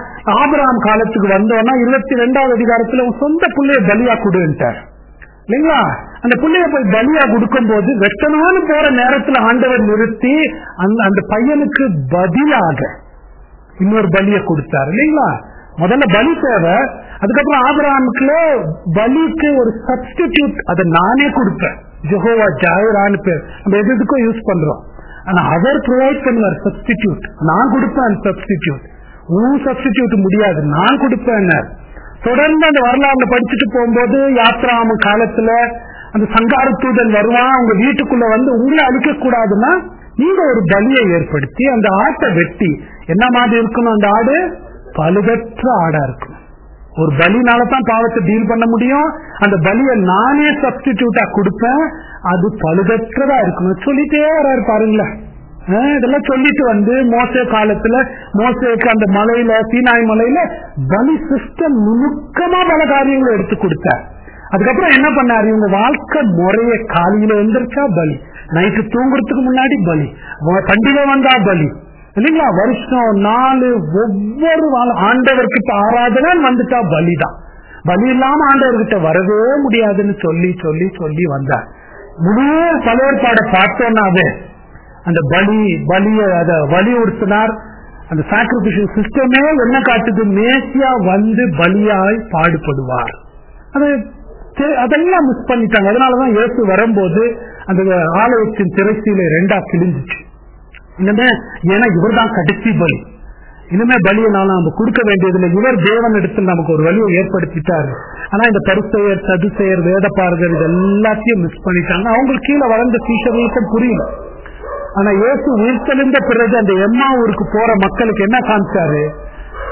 ஆபராம் காலத்துக்கு வந்தோம்னா இருபத்தி ரெண்டாவது அதிகாரத்துல சொந்த பிள்ளைய பலியா கொடுன்ட்டார் இல்லைங்களா அந்த பிள்ளைய போய் பலியா கொடுக்கும் போது வெட்டணும்னு போற நேரத்துல ஆண்டவர் நிறுத்தி அந்த அந்த பையனுக்கு பதிலாக இன்னொரு பலிய கொடுத்தாரு இல்லைங்களா முதல்ல பலி தேவை அதுக்கப்புறம் ஆபராமுக்குல பலிக்கு ஒரு சப்ஸ்டிடியூட் அதை நானே கொடுப்பேன் ஜெகோவா ஜாயிரான்னு பேர் நம்ம எதுக்கும் யூஸ் பண்றோம் ஆனா அவர் ப்ரொவைட் பண்ணுவார் சப்ஸ்டிடியூட் நான் கொடுப்பேன் சப்ஸ்டிடியூட் உன் சப்ஸ்டிடியூட் முடியாது நான் கொடுப்பேன் தொடர்ந்து அந்த வரலாறுல படிச்சுட்டு போகும்போது யாத்ராம காலத்துல அந்த சங்கார தூதன் வருவான் அவங்க வீட்டுக்குள்ள வந்து உங்களை அழிக்க கூடாதுன்னா நீங்க ஒரு பலியை ஏற்படுத்தி அந்த ஆட்டை வெட்டி என்ன மாதிரி இருக்கணும் அந்த ஆடு பழுதற்ற ஆடா இருக்கணும் ஒரு பலினால தான் பாவத்தை டீல் பண்ண முடியும் அந்த பலியை நானே சப்ஸ்டிடியூட்டா கொடுப்பேன் அது பழுதற்றதா இருக்கணும் சொல்லிட்டே வர்றாரு பாருங்களேன் இதெல்லாம் சொல்லிட்டு வந்து மோச காலத்துல மோசைக்கு அந்த மலையில சீனாய் மலையில பலி சிஸ்டம் நுணுக்கமா பல காரியங்களை எடுத்து கொடுத்தார் அதுக்கப்புறம் என்ன பண்ணாரு இவங்க வாழ்க்கை முறைய காலையில எந்திரிச்சா பலி நைட்டு தூங்குறதுக்கு முன்னாடி பலி பண்டிகை வந்தா பலி இல்லைங்களா வருஷம் நாலு ஒவ்வொரு ஆண்டவர்கிட்ட ஆராதனை வந்துட்டா பலிதான் பலி இல்லாம ஆண்டவர்கிட்ட வரவே முடியாதுன்னு சொல்லி சொல்லி சொல்லி வந்தார் முழு பழையற்பாடை பார்த்தோன்னாவே அந்த பலி பலிய அத வலியுறுத்தினார் அந்த சாக்ரிபிஷியல் சிஸ்டமே என்ன காட்டுது மேசியா வந்து பலியாய் பாடுபடுவார் அது அதெல்லாம் மிஸ் பண்ணிட்டாங்க அதனாலதான் இயேசு வரும்போது அந்த ஆலயத்தின் திரைச்சீலை ரெண்டா கிழிஞ்சிச்சு இனிமே ஏன்னா இவர் தான் கடைசி பலி இனிமே பலியை நான் நம்ம கொடுக்க வேண்டியதில்லை இவர் தேவன் இடத்தில் நமக்கு ஒரு வழியை ஏற்படுத்திட்டாரு ஆனா இந்த பரிசெயர் சதுசெயர் வேதப்பாரகர் இது எல்லாத்தையும் மிஸ் பண்ணிட்டாங்க அவங்களுக்கு கீழே வளர்ந்த சீஷர்களுக்கும் புரியல ஆனா இயேசு உயிர்த்தெழுந்த பிறகு அந்த எம்மா ஊருக்கு போற மக்களுக்கு என்ன காமிச்சாரு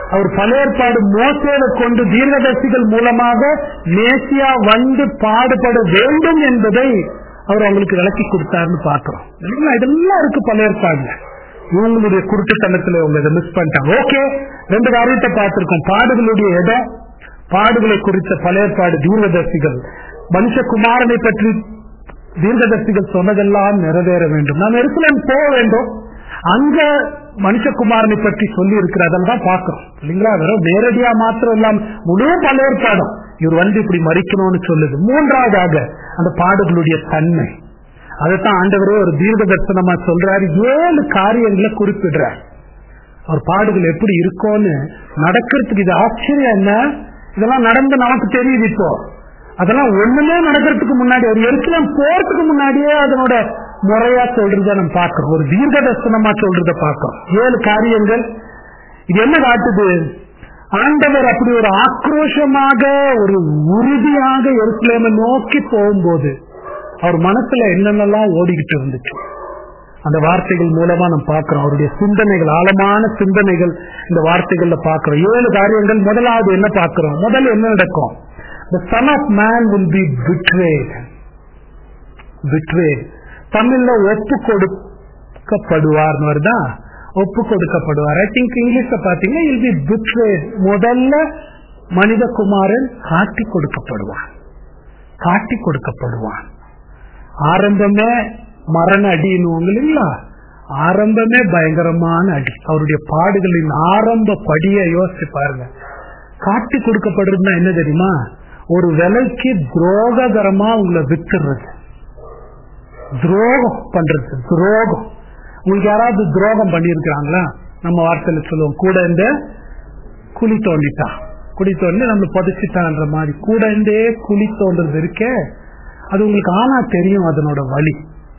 அவர் பழைய ஏற்பாடு மோசேவை கொண்டு தீர்க்கதரிசிகள் மூலமாக மேசியா வந்து பாடுபட வேண்டும் என்பதை அவர் அவங்களுக்கு விளக்கி கொடுத்தாருன்னு பாக்குறோம் இல்லைங்களா? இதெல்லாம் இருக்கு பழைய ஏற்பாடுல இவங்களுடைய குருட்டுத்தனத்துல இவங்க இதை மிஸ் பண்ணிட்டாங்க ஓகே ரெண்டு காரியத்தை பார்த்திருக்கோம் பாடுகளுடைய இடம் பாடுகளை குறித்த பழைய ஏற்பாடு தீர்க்கதரிசிகள் மனுஷகுமாரனை பற்றி தீர்க்கதரிசிகள் சொன்னதெல்லாம் நிறைவேற வேண்டும் நாம் எருசலேம் போக வேண்டும் அங்க மனுஷகுமாரனை பற்றி சொல்லி இருக்கிறதெல்லாம் தான் பார்க்கிறோம் இல்லைங்களா வெறும் நேரடியா மாத்திரம் இல்லாம முழு பழைய ஏற்பாடும் இவர் வந்து இப்படி மறிக்கணும்னு சொல்லுது மூன்றாவதாக அந்த பாடுகளுடைய தன்மை அதைத்தான் ஆண்டவரே ஒரு தீர்க்க தரிசனமா சொல்றாரு ஏழு காரியங்களை குறிப்பிடுறார் அவர் பாடுகள் எப்படி இருக்கும்னு நடக்கிறதுக்கு இது ஆச்சரியம் என்ன இதெல்லாம் நடந்து நமக்கு தெரியுது இப்போ அதெல்லாம் ஒண்ணுமே நடக்கிறதுக்கு முன்னாடி ஒரு எருசலம் போறதுக்கு முன்னாடியே அதனோட முறையா சொல்றத நம்ம பார்க்கிறோம் ஒரு தீர்க்க தரிசனமா சொல்றத பார்க்கிறோம் ஏழு காரியங்கள் இது என்ன காட்டுது ஆண்டவர் அப்படி ஒரு ஆக்ரோஷமாக ஒரு உறுதியாக எருசலேமை நோக்கி போகும்போது அவர் மனசுல என்னென்னலாம் ஓடிக்கிட்டு இருந்துச்சு அந்த வார்த்தைகள் மூலமா நம்ம பார்க்கிறோம் அவருடைய சிந்தனைகள் ஆழமான சிந்தனைகள் இந்த வார்த்தைகள்ல பார்க்கிறோம் ஏழு காரியங்கள் முதலாவது என்ன பார்க்கிறோம் முதல்ல என்ன நடக்கும் the son of man will be betrayed betrayed தமிழ்ல ஒப்பு கொடுக்கப்படுவார் வருதா ஒப்பு கொடுக்கப்படுவார் ஐ திங்க் இங்கிலீஷ்ல பாத்தீங்கன்னா இல் பி betrayed முதல்ல மனித குமாரன் காட்டி கொடுக்கப்படுவான் காட்டி கொடுக்கப்படுவான் ஆரம்பமே மரண அடின்னு இல்லைங்களா ஆரம்பமே பயங்கரமான அடி அவருடைய பாடுகளின் ஆரம்ப படியை யோசிச்சு பாருங்க காட்டி கொடுக்கப்படுறதுன்னா என்ன தெரியுமா ஒரு விலைக்கு துரோககரமா உங்களை வித்துறது துரோகம் பண்றது துரோகம் உங்களுக்கு யாராவது துரோகம் பண்ணியிருக்கிறாங்களா நம்ம வார்த்தையில சொல்லுவோம் கூட இந்த குழி தோண்டிட்டான் குழி தோண்டி நம்ம புதைச்சிட்டான்ற மாதிரி கூட இருந்தே குழி தோன்றது இருக்கே அது உங்களுக்கு ஆனா தெரியும் அதனோட வழி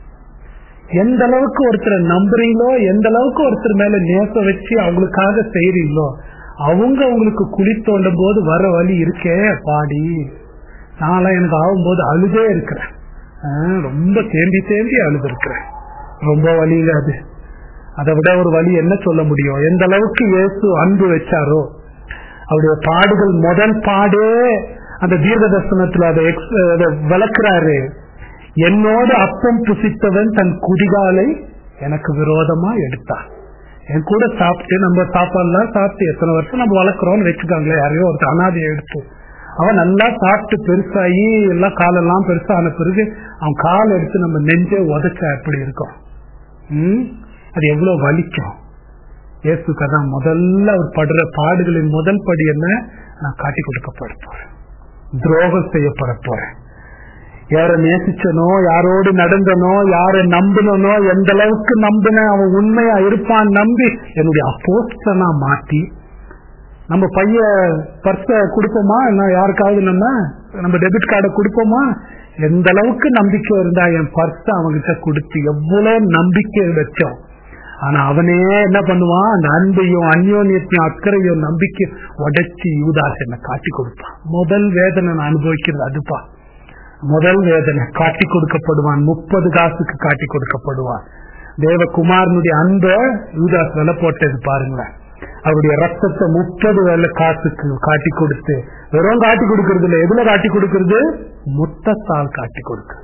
எந்த அளவுக்கு ஒருத்தரை நம்புறீங்களோ எந்த அளவுக்கு ஒருத்தர் மேல நேசம் வச்சு அவங்களுக்காக செய்றீங்களோ அவங்க உங்களுக்கு குழி தோண்டும் போது வர வழி இருக்கே பாடி நான்லாம் எனக்கு ஆகும்போது அழுதே இருக்கிறேன் ஆஹ் ரொம்ப தேம்பி தேம்பி அழுது இருக்கிறேன் ரொம்ப வழியில அது அதை விட ஒரு வழி என்ன சொல்ல முடியும் எந்த அளவுக்கு இயேசு அன்பு வச்சாரோ அவருடைய பாடுகள் முதல் பாடே அந்த தீர்க்க தரிசனத்துல அதை ex- அதை விளக்குறாரு என்னோடு அப்பம் புசித்தவன் தன் குடிகாலை எனக்கு விரோதமா எடுத்தான் என் கூட சாப்பிட்டு நம்ம சாப்பாடுலாம் சாப்பிட்டு எத்தனை வருஷம் நம்ம வளர்க்குறோம்னு வச்சுக்காங்களே யாரையோ ஒரு அனாதையை எடுத்து அவன் நல்லா சாப்பிட்டு பெருசாகி எல்லாம் காலெல்லாம் பெருசான பிறகு அவன் கால் எடுத்து நம்ம நெஞ்சே உதைச்சா எப்படி இருக்கும் ம்? அது எவ்வளவு வலிக்கும் இயேசுக்கு அதான் முதல்ல அவர் படுற பாடுகளின் முதல் படி என்ன நான் காட்டி கொடுக்கப்பட போறேன் துரோகம் செய்யப்பட போறேன் யார நேசிச்சனோ யாரோடு நடந்தனோ யார நம்பினனோ எந்த அளவுக்கு நம்பின அவன் உண்மையா இருப்பான் நம்பி என்னுடைய அப்போஸ்டனா மாத்தி நம்ம பைய பர்ஸ கொடுப்போமா என்ன யாருக்காவது நம்ம நம்ம டெபிட் கார்டை கொடுப்போமா எந்த அளவுக்கு நம்பிக்கை இருந்தா என் பர்ஸ அவங்கிட்ட கொடுத்து எவ்வளவு நம்பிக்கை வச்சோம் ஆனா அவனே என்ன பண்ணுவான் அந்த அன்பையும் அந்யோன்யத்தையும் அக்கறையும் நம்பிக்கை உடைச்சு யூதாஸ் என்ன காட்டி கொடுப்பான் முதல் வேதனை நான் அனுபவிக்கிறது அதுப்பா முதல் வேதனை காட்டி கொடுக்கப்படுவான் முப்பது காசுக்கு காட்டி கொடுக்கப்படுவான் தேவகுமாரனுடைய அன்பை யூதாஸ் விலை போட்டது பாருங்களேன் அவருடைய ரத்தத்தை முப்பது வேலை காசுக்கு காட்டி கொடுத்து வெறும் காட்டி கொடுக்கறது இல்ல எதுல காட்டி கொடுக்கறது முத்தத்தால் காட்டி கொடுக்கறது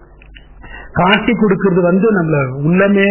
காட்டி கொடுக்கறது வந்து நம்மள உள்ளமே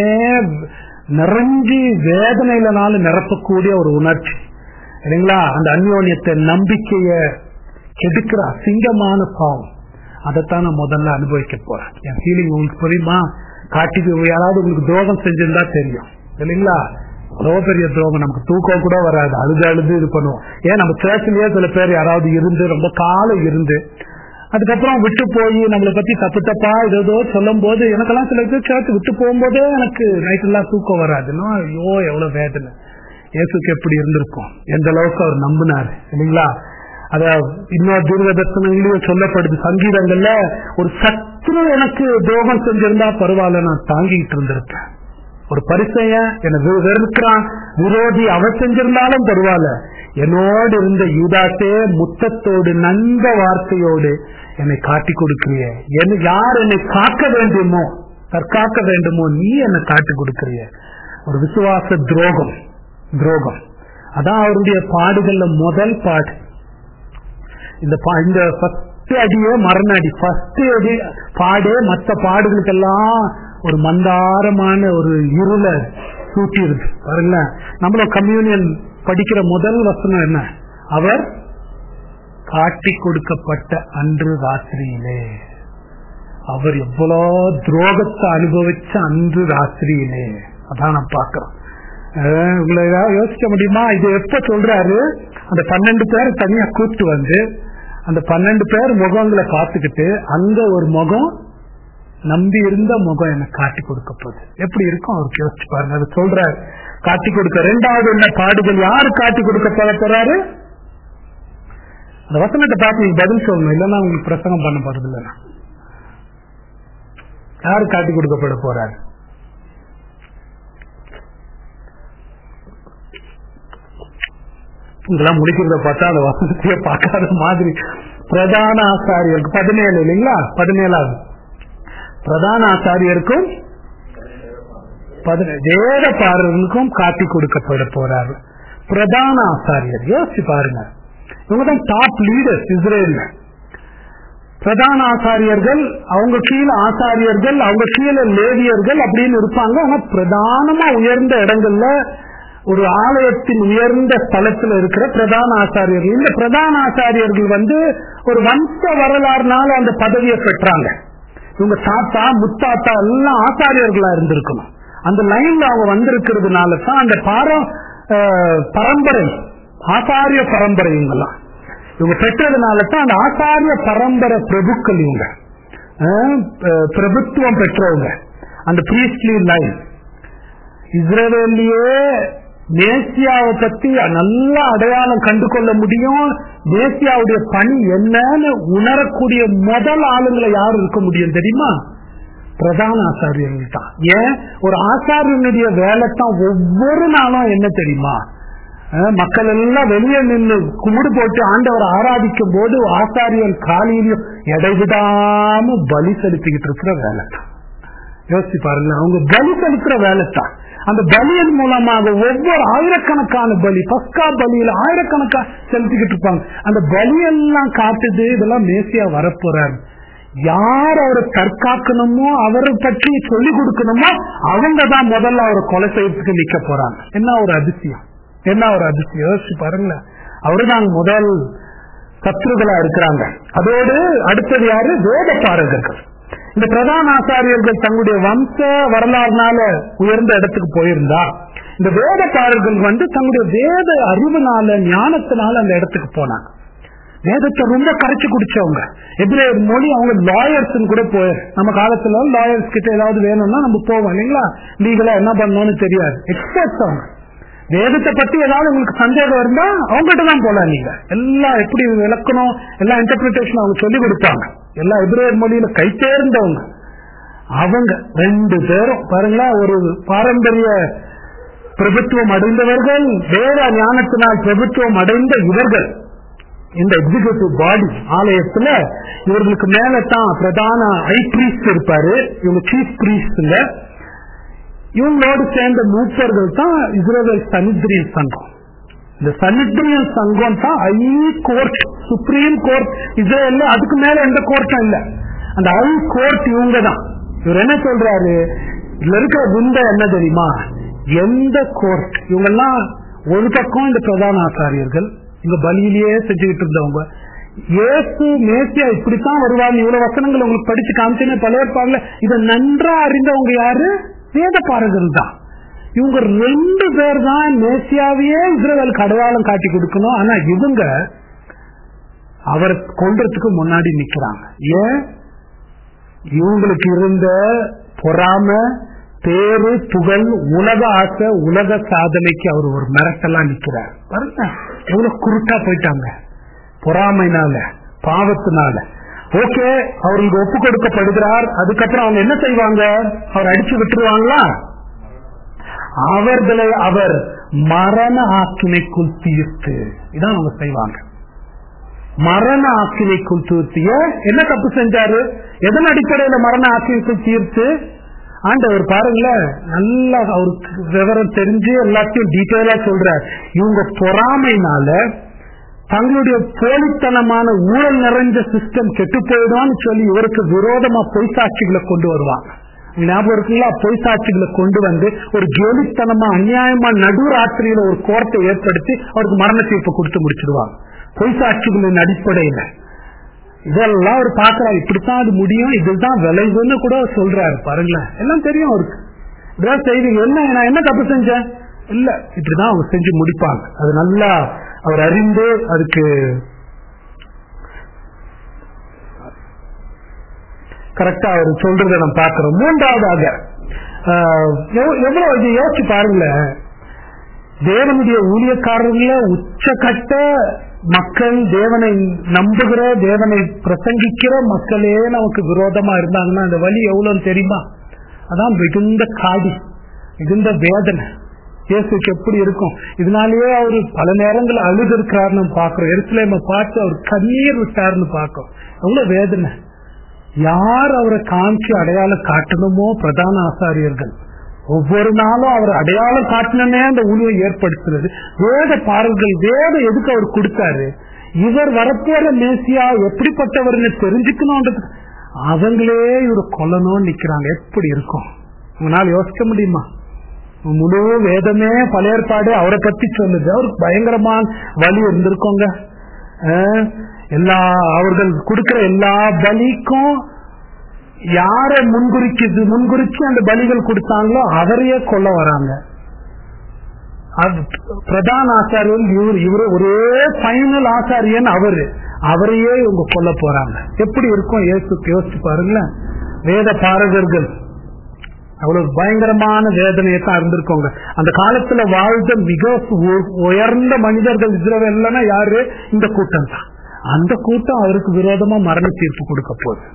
நிறைஞ்சி வேதனையிலனால நிரப்பக்கூடிய ஒரு உணர்ச்சி இல்லைங்களா அந்த அந்யோன்யத்தை நம்பிக்கைய கெடுக்கிற அசிங்கமான பாவம் அதைத்தான் நான் முதல்ல அனுபவிக்க போறேன் என் ஃபீலிங் உங்களுக்கு புரியுமா காட்டி யாராவது உங்களுக்கு துரோகம் செஞ்சிருந்தா தெரியும் இல்லைங்களா அவ்வளோ பெரிய துரோகம் நமக்கு தூக்கம் கூட வராது அழுது அழுது இது பண்ணுவோம் ஏன் நம்ம சேர்ச்சிலேயே சில பேர் யாராவது இருந்து ரொம்ப காலம் இருந்து அதுக்கப்புறம் விட்டு போய் நம்மளை பத்தி தப்பு தப்பா ஏதோ சொல்லும் போது எனக்கெல்லாம் சில பேர் சேர்த்து விட்டு போகும்போதே எனக்கு நைட் எல்லாம் தூக்கம் வராதுன்னா ஐயோ எவ்வளவு வேதனை இயேசுக்கு எப்படி இருந்திருக்கும் எந்த அளவுக்கு அவர் நம்பினாரு இல்லைங்களா அத இன்னொரு தீர்க்க தர்சனங்களையும் சொல்லப்படுது சங்கீதங்கள்ல ஒரு சத்ரு எனக்கு துரோகம் செஞ்சிருந்தா பரவாயில்ல நான் தாங்கிட்டு இருந்திருப்பேன் ஒரு பரிசைய என வெறுக்கிறான் விரோதி அவ செஞ்சிருந்தாலும் பரவாயில்ல என்னோடு இருந்த யூதாத்தே முத்தத்தோடு நந்த வார்த்தையோடு என்னை காட்டி கொடுக்கிறிய என்ன யார் என்னை காக்க வேண்டுமோ தற்காக்க வேண்டுமோ நீ என்னை காட்டி கொடுக்கிறிய ஒரு விசுவாச துரோகம் துரோகம் அதான் அவருடைய பாடுகள்ல முதல் பாடு இந்த பா- இந்த ஃபர்ஸ்ட் அடியே மரண அடி ஃபர்ஸ்ட் அடி பாடே மற்ற பாடுகளுக்கெல்லாம் ஒரு மந்தாரமான ஒரு இருள சூட்டிருது பாருங்களேன் நம்மள கம்யூனியன் படிக்கிற முதல் வசனம் என்ன அவர் காட்டி கொடுக்கப்பட்ட அன்று ராத்திரியிலே அவர் எவ்வளோ துரோகத்தை அனுபவிச்ச அன்று ராத்திரியிலே அதான் நான் பாக்குறோம் அஹ் உங்களை ஏதாவது யோசிக்க முடியுமா இது எப்ப சொல்றாரு அந்த பன்னெண்டு பேர் தனியா கூப்பிட்டு வந்து அந்த பன்னெண்டு பேர் முகங்களை பார்த்துக்கிட்டு அந்த ஒரு முகம் நம்பி இருந்த முகம் எனக்கு காட்டி கொடுக்க போகுது எப்படி இருக்கும் அவருக்கு யோசிச்சு பாருங்க அது சொல்றாரு காட்டி கொடுக்க ரெண்டாவது என்ன பாடுகள் யாரு காட்டி கொடுக்க போற போறாரு அந்த வசனத்தை பார்த்து நீங்க பதில் சொல்லணும் இல்லைன்னா உங்களுக்கு பிரசங்கம் பண்ண போறது இல்லைன்னா யாரு காட்டி கொடுக்கப்பட போறாரு இதெல்லாம் முடிக்கிறத பார்த்தா அந்த வசனத்தையே பார்க்காத மாதிரி பிரதான ஆசாரியருக்கு பதினேழு இல்லைங்களா பதினேழாவது பிரதான ஆசாரியருக்கும் பதினே- வேதக்காரர்களுக்கும் காட்டி கொடுக்கப்பட போறாரு பிரதான ஆசாரியர் யோசிச்சு பாருங்க இவங்க தான் டாப் லீடர்ஸ் இஸ்ரேல்ல பிரதான ஆசாரியர்கள் அவங்க கீழே ஆசாரியர்கள் அவங்க கீழே லேவியர்கள் அப்படின்னு இருப்பாங்க ஆனா பிரதானமா உயர்ந்த இடங்கள்ல ஒரு ஆலயத்தின் உயர்ந்த ஸ்தலத்துல இருக்கிற பிரதான ஆசாரியர்கள் இந்த பிரதான ஆசாரியர்கள் வந்து ஒரு வம்ச வரலாறுனால அந்த பதவியை பெற்றாங்க இவங்க தாத்தா முத்தாத்தா எல்லாம் ஆசாரியர்களா இருந்திருக்கணும் அந்த லைன்ல அவங்க வந்திருக்கிறதுனால தான் அந்த பாரம் அஹ், பரம்பரை ஆசாரிய பரம்பரை இவங்கெல்லாம் இவங்க பெற்றதுனால தான் அந்த ஆசாரிய பரம்பரை பிரபுக்கள் இவங்க அஹ், அஹ், பிரபுத்துவம் பெற்றவங்க அந்த பிரீஸ்ட்லி லைன் இஸ்ரேலியே மேசியாவை பத்தி நல்ல அடையாளம் கண்டு கொள்ள முடியும் மேசியாவுடைய பணி என்னன்னு உணரக்கூடிய முதல் ஆளுங்களை யார் இருக்க முடியும் தெரியுமா பிரதான ஆசாரியர்கள் தான் ஏன் ஒரு ஆசாரியனுடைய வேலை தான் ஒவ்வொரு நாளும் என்ன தெரியுமா அஹ், மக்கள் எல்லாம் வெளியே நின்று கும்பிடு போட்டு ஆண்டவரை ஆராதிக்கும் போது ஆசாரியன் காலையிலும் இடைவிடாம பலி செலுத்திக்கிட்டு இருக்கிற வேலை தான் யோசிச்சு பாருங்க அவங்க பலி செலுத்துற வேலை தான் அந்த பலியின் மூலமாக ஒவ்வொரு ஆயிரக்கணக்கான பலி பஸ்கா பலியில ஆயிரக்கணக்கா செலுத்திக்கிட்டு இருப்பாங்க அந்த பலியெல்லாம் காட்டுது இதெல்லாம் மேசியா வரப்போறாரு யார் அவரை தற்காக்கணுமோ அவரை பற்றி சொல்லி கொடுக்கணுமோ அவங்க தான் முதல்ல அவரை கொலை செய்யறதுக்கு நிக்க போறாங்க என்ன ஒரு அதிசயம் என்ன ஒரு அதிசயம் யோசிச்சு பாருங்களேன் அவருதான் முதல் சத்ருகளா இருக்கிறாங்க அதோடு அடுத்தது யாரு வேத பாரகர்கள் இந்த பிரதான ஆசாரியர்கள் தங்களுடைய வம்ச வரலாறுனால உயர்ந்த இடத்துக்கு போயிருந்தா இந்த வேதக்காரர்கள் வந்து தங்களுடைய வேத அறிவுனால ஞானத்தினால அந்த இடத்துக்கு போனாங்க வேதத்தை ரொம்ப கரைச்சு குடிச்சவங்க எதிரே மொழி அவங்க லாயர்ஸ் கூட போய் நம்ம காலத்துல லாயர்ஸ் கிட்ட ஏதாவது வேணும்னா நம்ம போவோம் இல்லைங்களா லீகலா என்ன பண்ணணும்னு தெரியாது எக்ஸ்பர்ட்ஸ் அவங்க வேதத்தை பத்தி ஏதாவது உங்களுக்கு சந்தேகம் இருந்தா அவங்ககிட்ட தான் போலாம் நீங்க எல்லாம் எப்படி விளக்கணும் எல்லா இன்டர்பிரிட்டேஷன் அவங்க சொல்லி கொடுப்பாங்க எல்லா எதிரேர் மொழியில கை தேர்ந்தவங்க அவங்க ரெண்டு பேரும் பாருங்களா ஒரு பாரம்பரிய பிரபுத்துவம் அடைந்தவர்கள் வேத ஞானத்தினால் பிரபுத்துவம் அடைந்த இவர்கள் இந்த எக்ஸிகூட்டிவ் பாடி ஆலயத்துல இவர்களுக்கு மேலதான் பிரதான ஐ பிரீஸ்ட் இருப்பாரு இவங்க சீஃப் பிரீஸ்ட்ங்க இவங்களோடு சேர்ந்த மூப்பர்கள் தான் இஸ்ரேல் சனித்ரியன் சங்கம் இந்த சனித்ரியன் சங்கம் தான் ஐ கோர்ட் சுப்ரீம் கோர்ட் இஸ்ரேல்ல அதுக்கு மேல எந்த கோர்ட்டும் இல்ல அந்த ஐ கோர்ட் இவங்க தான் இவர் என்ன சொல்றாரு இதுல இருக்கிற குண்ட என்ன தெரியுமா எந்த கோர்ட் இவங்கெல்லாம் ஒரு பக்கம் இந்த பிரதான ஆசாரியர்கள் இங்க பலியிலேயே செஞ்சுக்கிட்டு இருந்தவங்க இயேசு மேசியா இப்படித்தான் வருவாங்க இவ்வளவு வசனங்கள் உங்களுக்கு படிச்சு காமிச்சேன்னு பல ஏற்பாடுல இதை நன்றா அறிந்தவங்க யாரு வேதப்பாரர்கள் தான் இவங்க ரெண்டு பேர் தான் மேசியாவையே இஸ்ரேலுக்கு அடையாளம் காட்டி கொடுக்கணும் ஆனா இவங்க அவரை கொன்றதுக்கு முன்னாடி நிக்கிறாங்க ஏன் இவங்களுக்கு இருந்த பொறாம பேரு புகழ் உலக ஆசை உலக சாதனைக்கு அவர் ஒரு மிரட்டலா நிக்கிறார் பாருங்க எவ்வளவு குருட்டா போயிட்டாங்க பொறாமைனால பாவத்தினால ஓகே அவர் இங்க ஒப்பு கொடுக்கப்படுகிறார் அதுக்கப்புறம் அவங்க என்ன செய்வாங்க அவர் அடிச்சு விட்டுருவாங்களா அவர்களை அவர் மரண ஆக்கினைக்குள் தீர்த்து இதான் அவங்க செய்வாங்க மரண ஆக்கினைக்குள் தீர்த்திய என்ன தப்பு செஞ்சாரு எதன் அடிப்படையில மரண ஆக்கினைக்குள் தீர்த்து ஆண்டவர் பாருங்களேன் நல்லா அவருக்கு விவரம் தெரிஞ்சு எல்லாத்தையும் டீட்டெயிலா சொல்றார் இவங்க பொறாமைனால தங்களுடைய போலித்தனமான ஊழல் நிறைஞ்ச சிஸ்டம் கெட்டு போயிடும்னு சொல்லி இவருக்கு விரோதமா பொய் சாட்சிகளை கொண்டு வருவாங்க ஞாபகம் இருக்குங்களா பொய் சாட்சிகளை கொண்டு வந்து ஒரு ஜோலித்தனமா அநியாயமா நடுராத்திரியில ஒரு கோர்ட்டை ஏற்படுத்தி அவருக்கு மரண தீர்ப்பு கொடுத்து முடிச்சிடுவாங்க பொய் சாட்சிகளின் அடிப்படையில இதெல்லாம் அவர் பாக்குறாரு இப்படித்தான் அது முடியும் இதுதான் விளைவுன்னு கூட அவர் சொல்றாரு பாருங்களேன் எல்லாம் தெரியும் அவருக்கு இதெல்லாம் செய்வீங்க என்ன நான் என்ன தப்பு செஞ்சேன் இல்ல இப்படிதான் அவங்க செஞ்சு முடிப்பாங்க அது நல்லா அவர் அறிந்து அதுக்கு கரெக்டா அவர் சொல்றதை நம்ம பாக்குறோம் மூன்றாவதாக ஆஹ், எவ்வ- எவ்வளவு இது யோசிச்சு பாருங்களேன் தேவனுடைய ஊழியக்காரர்கள உச்சகட்ட மக்கள் தேவனை நம்புகிற தேவனை பிரசங்கிக்கிற மக்களே நமக்கு விரோதமா இருந்தாங்கன்னா அந்த வழி எவ்வளவுன்னு தெரியுமா அதான் மிகுந்த காடி மிகுந்த வேதனை இயேசுக்கு எப்படி இருக்கும் இதனாலேயே அவரு பல நேரங்கள் அழுது இருக்கிறாருன்னு நம்ம பாக்குறோம் எருசலேமை பார்த்து அவர் கண்ணீர் விட்டாருன்னு பார்க்கிறோம் எவ்வளவு வேதனை யார் அவரை காமிச்சு அடையாளம் காட்டணுமோ பிரதான ஆசாரியர்கள் ஒவ்வொரு நாளும் அவர் அடையாளம் காட்டணுமே அந்த ஊழியை ஏற்படுத்துறது வேத பாடல்கள் வேதம் எதுக்கு அவர் கொடுத்தாரு இவர் வரப்போற மேசியா எப்படிப்பட்டவர்னு தெரிஞ்சுக்கணும்ன்றது அவங்களே இவர் கொல்லணும்னு நிக்கிறாங்க எப்படி இருக்கும் உங்களால யோசிக்க முடியுமா முழு வேதமே பழைய ஏற்பாடு அவரை பத்தி சொல்லுது அவருக்கு பயங்கரமான வழி இருந்திருக்கோங்க அஹ், எல்லா அவர்கள் கொடுக்கிற எல்லா பலிக்கும் யார முன்குறிக்குது முன்குறிச்சு அந்த பலிகள் கொடுத்தாங்களோ அவரையே கொல்ல வராங்க அது பிரதான ஆசாரியன் இவர் இவரு ஒரே ஃபைனல் ஆசாரியன் அவரு அவரையே இவங்க கொல்ல போறாங்க எப்படி இருக்கும் இயேசு யோசிச்சு பாருங்களேன் வேத பாரகர்கள் அவ்வளவு பயங்கரமான வேதனையை தான் இருந்திருக்கோங்க அந்த காலத்துல வாழ்ந்த மிக உ- உயர்ந்த மனிதர்கள் இஸ்ரவேல்லனா யாரு இந்த கூட்டம் தான் அந்த கூட்டம் அவருக்கு விரோதமா மரண தீர்ப்பு கொடுக்க போகுது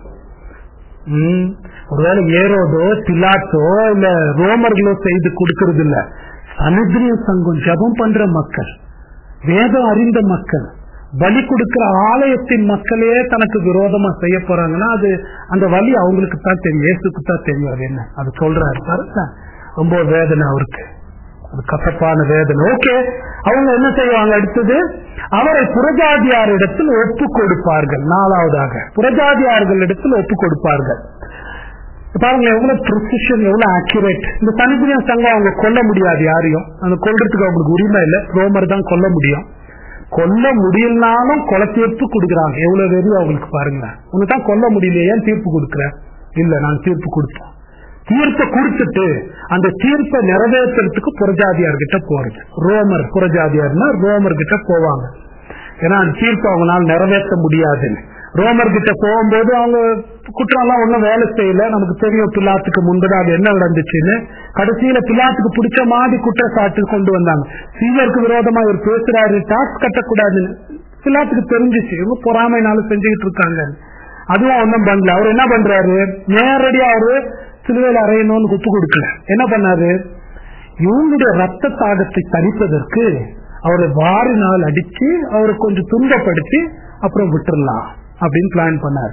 ம். ஒருவேளை ஏரோதோ பிலாட்டோ இல்ல ரோமர்களோ செய்து கொடுக்கறது இல்ல சமுத்திரிய சங்கம் ஜபம் பண்ற மக்கள் வேதம் அறிந்த மக்கள் பலி கொடுக்கிற ஆலயத்தின் மக்களே தனக்கு விரோதமா செய்ய போறாங்கன்னா அது அந்த வழி அவங்களுக்கு தான் தெரியும் இயேசுக்கு தான் தெரியும் அது என்ன அது சொல்றாரு பாருங்க ரொம்ப வேதனை அவருக்கு அது கசப்பான வேதனை ஓகே அவங்க என்ன செய்வாங்க அடுத்தது அவரை புறஜாதியார் இடத்தில் ஒப்பு கொடுப்பார்கள் நாலாவதாக புறஜாதியார்கள் இடத்தில் ஒப்பு கொடுப்பார்கள் பாருங்க எவ்வளவு ப்ரொசிஷன் எவ்வளவு ஆக்யூரேட் இந்த தனிப்புரியம் சங்கம் அவங்க கொல்ல முடியாது யாரையும் அந்த கொல்றதுக்கு அவங்களுக்கு உரிமை இல்லை ரோமர் தான் கொல்ல முடியும் கொல்ல முடியலனாலும் கொலை தீர்ப்பு கொடுக்குறாங்க எவ்வளவு வெறி அவங்களுக்கு பாருங்க உனக்கு தான் கொல்ல முடியல ஏன் தீர்ப்பு கொடுக்குற இல்ல நான் தீர்ப்பு கொடுத்தோம் தீர்ப்பை கொடுத்துட்டு அந்த தீர்ப்பை நிறைவேற்றுறதுக்கு புறஜாதியார் கிட்ட போறது ரோமர் புறஜாதியார்னா ரோமர் கிட்ட போவாங்க ஏன்னா அந்த தீர்ப்பை அவங்களால நிறைவேற்ற முடியாதுன்னு ரோமர் கிட்ட போகும்போது அவங்க குற்றம் எல்லாம் ஒன்னும் வேலை செய்யல நமக்கு தெரியும் பிலாத்துக்கு முன்பதாக என்ன நடந்துச்சுன்னு கடைசியில பிலாத்துக்கு பிடிச்ச மாதிரி குற்றச்சாட்டு கொண்டு வந்தாங்க சீவருக்கு விரோதமா இவர் பேசுறாரு டாக்ஸ் கட்டக்கூடாதுன்னு பிலாத்துக்கு தெரிஞ்சிச்சு இவங்க பொறாமைனால செஞ்சுக்கிட்டு இருக்காங்க அதுவும் ஒன்றும் பண்ணல அவர் என்ன பண்றாரு நேரடியா அவரு சிலுவையில் அறையணும்னு ஒப்பு கொடுக்கல என்ன பண்ணாரு இவங்களுடைய ரத்த தாகத்தை தணிப்பதற்கு அவரை வாரினால் அடிச்சு அவரை கொஞ்சம் துன்பப்படுத்தி அப்புறம் விட்டுறலாம் அப்படின்னு பிளான் பண்ணாரு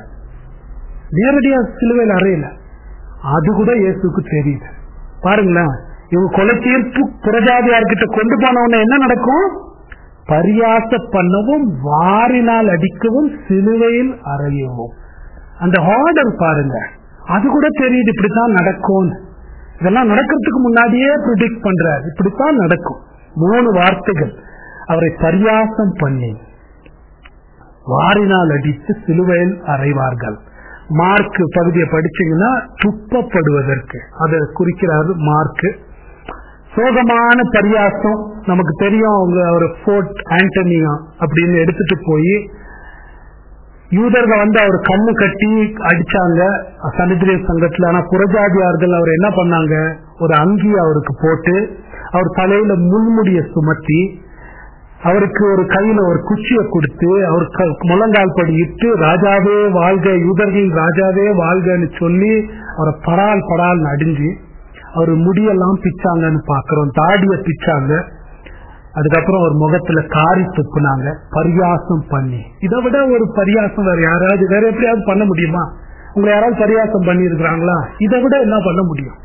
நேரடியா சிலுவையில் அறையல அது கூட இயேசுக்கு தெரியுது பாருங்களேன் இவங்க கொலை தீர்ப்பு புறஜாதியார்கிட்ட கொண்டு போனவன என்ன நடக்கும் பரியாச பண்ணவும் வாரினால் அடிக்கவும் சிலுவையில் அறையவும் அந்த ஆர்டர் பாருங்க அது கூட தெரியுது இப்படித்தான் நடக்கும் இதெல்லாம் நடக்கிறதுக்கு முன்னாடியே ப்ரிடிக்ட் பண்றாரு இப்படித்தான் நடக்கும் மூணு வார்த்தைகள் அவரை பரியாசம் பண்ணி வாரினால் அடித்து சிலுவையில் அறைவார்கள் மார்க் பகுதியை படிச்சீங்கன்னா துப்பப்படுவதற்கு அதை குறிக்கிறாரு மார்க் சோகமான பரியாசம் நமக்கு தெரியும் அவங்க ஒரு போர்ட் ஆண்டனியா அப்படின்னு எடுத்துட்டு போய் யூதர்கள் வந்து அவர் கண்ணு கட்டி அடிச்சாங்க சனிதிரிய சங்கத்துல ஆனா புறஜாதியார்கள் அவர் என்ன பண்ணாங்க ஒரு அங்கி அவருக்கு போட்டு அவர் தலையில முள்முடிய சுமத்தி அவருக்கு ஒரு கையில ஒரு குச்சியை கொடுத்து அவர் முழங்கால் படி இட்டு ராஜாவே வாழ்க யூதர்கள் ராஜாவே வாழ்கன்னு சொல்லி அவரை படால் படால் நடிஞ்சு அவர் முடியெல்லாம் பிச்சாங்கன்னு பாக்குறோம் தாடிய பிச்சாங்க அதுக்கப்புறம் ஒரு முகத்துல காரி துப்புனாங்க பரியாசம் பண்ணி இதை விட ஒரு பரியாசம் வேற யாராவது வேற எப்படியாவது பண்ண முடியுமா உங்களை யாராவது பரியாசம் பண்ணி இருக்கிறாங்களா இதை விட என்ன பண்ண முடியும்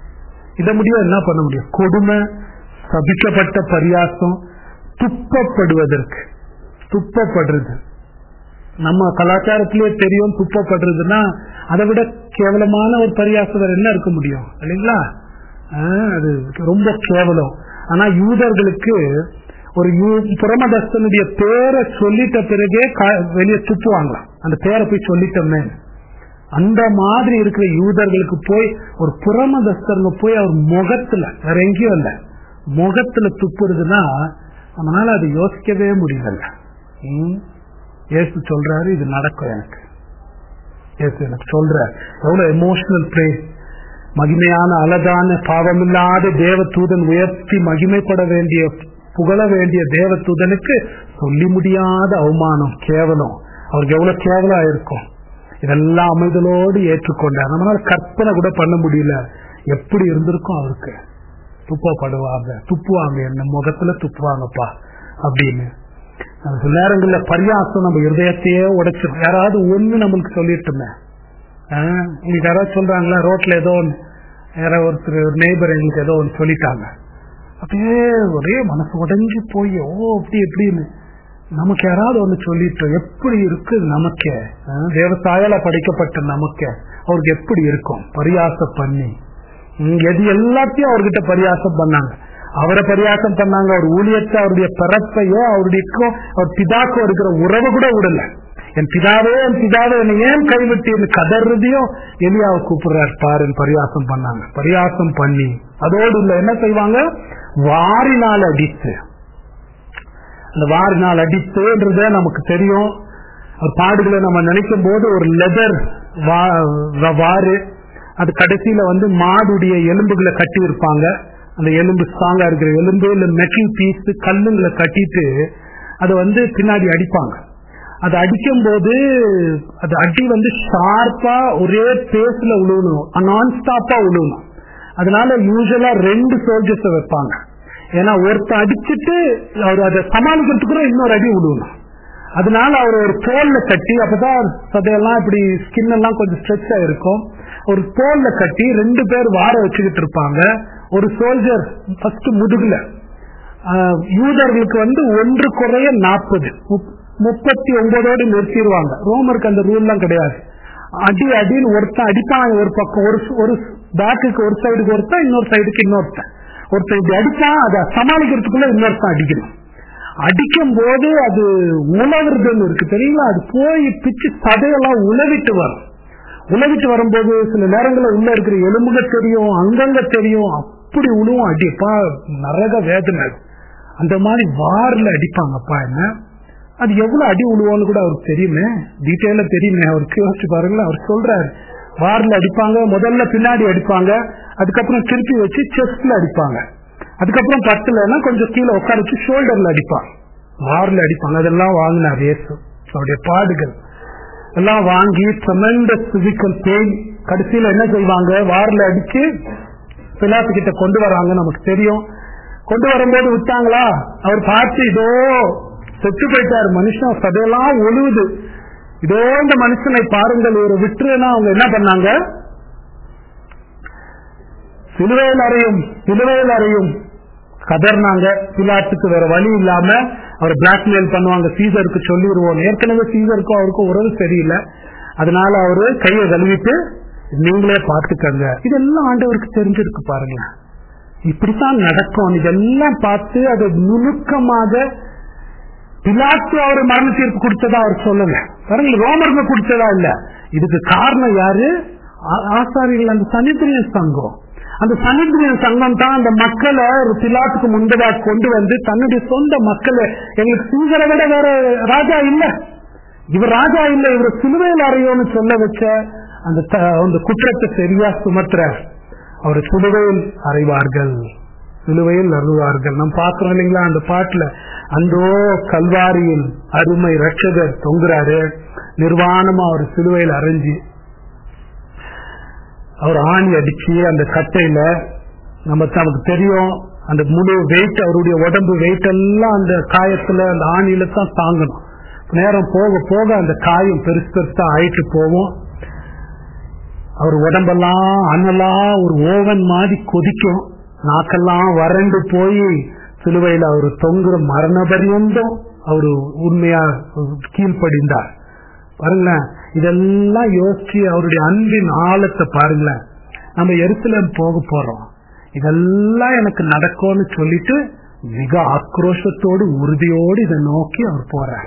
இதை முடியும் என்ன பண்ண முடியும் கொடுமை சபிக்கப்பட்ட பரியாசம் துப்பப்படுவதற்கு துப்பப்படுறது நம்ம கலாச்சாரத்திலேயே தெரியும் துப்பப்படுறதுன்னா அதை விட கேவலமான ஒரு பரியாசம் வேற என்ன இருக்க முடியும் இல்லைங்களா ஆஹ் அது ரொம்ப கேவலம் ஆனா யூதர்களுக்கு ஒரு யூ- புறமதஸ்தனுடைய பேரை சொல்லிட்ட பிறகே கா- வெளியே துப்புவாங்களாம் அந்த பேரை போய் சொல்லிட்டோமே அந்த மாதிரி இருக்கிற யூதர்களுக்கு போய் ஒரு புறமதஸ்தருங்க போய் அவர் முகத்துல வேற எங்கேயும் இல்ல முகத்துல துப்புறதுன்னா நம்மளால அது யோசிக்கவே முடியல ம். இயேசு சொல்றாரு இது நடக்கும் எனக்கு இயேசு எனக்கு சொல்றாரு எவ்வளவு எமோஷனல் பிரே மகிமையான அழகான பாவமில்லாத தேவதூதன் உயர்த்தி மகிமைப்பட வேண்டிய புகழ வேண்டிய தேவதூதனுக்கு சொல்லி முடியாத அவமானம் கேவலம் அவருக்கு எவ்வளவு கேவலம் இருக்கும் இதெல்லாம் அமைதலோடு ஏற்றுக்கொண்டார் நம்மளால கற்பனை கூட பண்ண முடியல எப்படி இருந்திருக்கும் அவருக்கு துப்பப்படுவாங்க துப்புவாங்க என்ன முகத்துல துப்புவாங்கப்பா அப்படின்னு அது சில நேரங்கள்ல பரியாசம் நம்ம இருதயத்தையே உடைச்சிடும் யாராவது ஒண்ணு நம்மளுக்கு சொல்லிட்டுமே ஆஹ், உங்களுக்கு யாராவது சொல்றாங்களா ரோட்ல ஏதோ ஒண்ணு யாராவது ஒருத்தர் நெய்பர் எங்களுக்கு ஏதோ ஒன்று சொல்லிட்டாங்க அப்படியே ஒரே மனசு உடைஞ்சு போய் ஓ அப்படி எப்படின்னு நமக்கு யாராவது ஒண்ணு சொல்லிட்டோம் எப்படி இருக்கு நமக்கே ஆஹ், தேவசாயால படைக்கப்பட்ட நமக்கே அவருக்கு எப்படி இருக்கும் பரியாசம் பண்ணி ம், எது எல்லாத்தையும் அவர்கிட்ட பரியாசம் பண்ணாங்க அவரை பரியாசம் பண்ணாங்க அவர் ஊழியத்தை அவருடைய பிறப்பையோ அவருடையக்கும் அவர் பிதாக்கும் இருக்கிற உறவு கூட விடல என் பிதாவே என் பிதாவே என்னை ஏன் கைவிட்டு கதறதையும் எலியாவை கூப்பிடுறாரு பாருன்னு பரியாசம் பண்ணாங்க பரியாசம் பண்ணி அதோடு இல்ல என்ன செய்வாங்க வாரினால் அடித்து அந்த வாரினால் அடித்துன்றத நமக்கு தெரியும் ஒரு பாடுகளை நம்ம நினைக்கும் போது ஒரு லெதர் வாறு அது கடைசியில வந்து மாடுடைய எலும்புகளை கட்டி இருப்பாங்க அந்த எலும்பு ஸ்ட்ராங்கா இருக்கிற எலும்பு இல்ல மெட்டல் பீஸ் கல்லுங்களை கட்டிட்டு அதை வந்து பின்னாடி அடிப்பாங்க அது அடிக்கும் போது அது அடி வந்து ஷார்ப்பா ஒரே பேஸ்ல உழுவணும் நான் ஸ்டாப்பா உழுவணும் அதனால யூஸ்வலா ரெண்டு சோல்ஜர்ஸ் வைப்பாங்க ஏன்னா ஒருத்தர் அடிச்சுட்டு அவர் அதை சமாளிக்கிறதுக்கு இன்னொரு அடி விழுவணும் அதனால அவர் ஒரு தோல்ல கட்டி அப்பதான் சதையெல்லாம் இப்படி ஸ்கின் எல்லாம் கொஞ்சம் ஸ்ட்ரெச் ஆயிருக்கும் ஒரு தோல்ல கட்டி ரெண்டு பேர் வார வச்சுக்கிட்டு இருப்பாங்க ஒரு சோல்ஜர் ஃபர்ஸ்ட் முதுகுல ஆஹ், யூதர்களுக்கு வந்து ஒன்று குறைய நாற்பது முப்பத்தி ஒன்பதோடு நிறுத்திடுவாங்க ரோமருக்கு அந்த ரூல் எல்லாம் கிடையாது அடி அடின்னு ஒருத்தன் அடிப்பான் ஒரு பக்கம் ஒரு ஒரு பேக்குக்கு ஒரு சைடுக்கு ஒருத்தன் இன்னொரு சைடுக்கு இன்னொருத்தன் ஒருத்தன் இப்படி அடிப்பான் அதை சமாளிக்கிறதுக்குள்ள இன்னொருத்தன் அடிக்கணும் அடிக்கும் போது அது உழவுறதுன்னு இருக்கு தெரியுங்களா அது போய் பிச்சு சதையெல்லாம் உழவிட்டு வரும் உழவிட்டு வரும்போது சில நேரங்களில் உள்ள இருக்கிற எலும்புக தெரியும் அங்கங்க தெரியும் அப்படி உழுவும் அடிப்பா நரக வேதனை அது. அந்த மாதிரி வார்ல அடிப்பாங்கப்பா என்ன அது எவ்வளவு அடி உழுவோன்னு கூட அவருக்கு தெரியுமே டீட்டெயிலா தெரியுமே அவருக்கு யோசிச்சு பாருங்களேன் அவர் சொல்றாரு வார்ல அடிப்பாங்க முதல்ல பின்னாடி அடிப்பாங்க அதுக்கப்புறம் திருப்பி வச்சு செஸ்ட்ல அடிப்பாங்க அதுக்கப்புறம் பத்துலன்னா கொஞ்சம் கீழே உட்கார வச்சு ஷோல்டர்ல அடிப்பாங்க வார்ல அடிப்பாங்க அதெல்லாம் வாங்கினார் இயேசு அவருடைய பாடுகள் எல்லாம் வாங்கி tremendous physical pain கடைசியில என்ன செய்வாங்க வார்ல அடிச்சு பிலாத்து கிட்ட கொண்டு வராங்க நமக்கு தெரியும் கொண்டு வரும்போது விட்டாங்களா அவர் பார்த்து இதோ செத்து போயிட்டார் மனுஷன் சதையெல்லாம் ஒழுகுது இதோ இந்த மனுஷனை பாருங்கள் ஒரு விட்டுருன்னா அவங்க என்ன பண்ணாங்க சிலுவையில் அறையும் சிலுவையில் அறையும் கதர்னாங்க பிலாத்துக்கு வேற வழி இல்லாம அவர் பிளாக்மெயில் பண்ணுவாங்க சீசருக்கு சொல்லிடுவோம் ஏற்கனவே சீசருக்கும் அவருக்கும் உறவு சரியில்லை அதனால அவரு கையை கழுவிட்டு நீங்களே பார்த்துக்கங்க இதெல்லாம் ஆண்டவருக்கு தெரிஞ்சிருக்கு பாருங்க இப்படித்தான் நடக்கும் இதெல்லாம் பார்த்து அதை நுணுக்கமாக பிலாத்து அவர் மரண தீர்ப்பு கொடுத்ததா அவர் சொல்லல பாருங்க ரோமருங்க கொடுத்ததா இல்ல இதுக்கு காரணம் யாரு ஆ- ஆசாரிகள் அந்த சனித்திரியன் சங்கம் அந்த சனித்திரியன் சங்கம் தான் அந்த மக்களை ஒரு பிலாத்துக்கு முன்பதாக கொண்டு வந்து தன்னுடைய சொந்த மக்களை எங்களுக்கு சீசரை விட வேற ராஜா இல்ல இவர் ராஜா இல்ல இவர் சிலுவையில் அறையோன்னு சொல்ல வச்ச அந்த த- அந்த குற்றத்தை சரியா சுமத்துற அவர் சிலுவையில் அறைவார்கள் சிலுவையில் அருவார்கள் நம்ம பார்க்கிறோம் இல்லைங்களா அந்த பாட்டுல அந்தோ கல்வாரியில் அருமை ரட்சகர் தொங்குறாரு நிர்வாணமா அவர் சிலுவையில் அரைஞ்சு அவர் ஆணி அடிச்சு அந்த கட்டையில நம்ம நமக்கு தெரியும் அந்த முழு வெயிட் அவருடைய உடம்பு வெயிட் எல்லாம் அந்த காயத்துல அந்த ஆணியில தான் தாங்கணும் நேரம் போக போக அந்த காயம் பெருசு பெருசா ஆயிட்டு போகும் அவர் உடம்பெல்லாம் அனலா ஒரு ஓவன் மாதிரி கொதிக்கும் நாக்கெல்லாம் வறண்டு போய் சிலுவையில் அவர் தொங்குற மரண பரியந்தம் அவர் உண்மையா கீழ்ப்படிந்தார் பாருங்களேன் இதெல்லாம் யோசிச்சு அவருடைய அன்பின் ஆழத்தை பாருங்களேன் நம்ம எருசலேம் போக போறோம் இதெல்லாம் எனக்கு நடக்கும்னு சொல்லிட்டு மிக ஆக்ரோஷத்தோடு உறுதியோடு இதை நோக்கி அவர் போறார்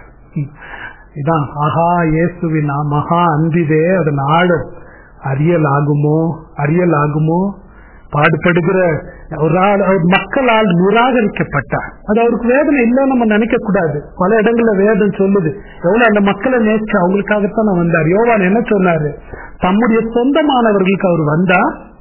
இதான் ஆஹா இயேசுவின் மகா அன்பிதே அது நாடு அறியல் ஆகுமோ அறியல் ஆகுமோ பாடுபடுகிற ஒரு ஆள் அவர் மக்களால் நிராகரிக்கப்பட்டார் அது அவருக்கு வேதனை இல்லைன்னு நம்ம நினைக்க கூடாது பல இடங்கள்ல வேதம் சொல்லுது எவ்வளவு அந்த மக்களை நேற்று அவங்களுக்காகத்தான் நான் வந்தார் யோவான் என்ன சொன்னாரு தம்முடைய சொந்தமானவர்களுக்கு அவர் வந்தா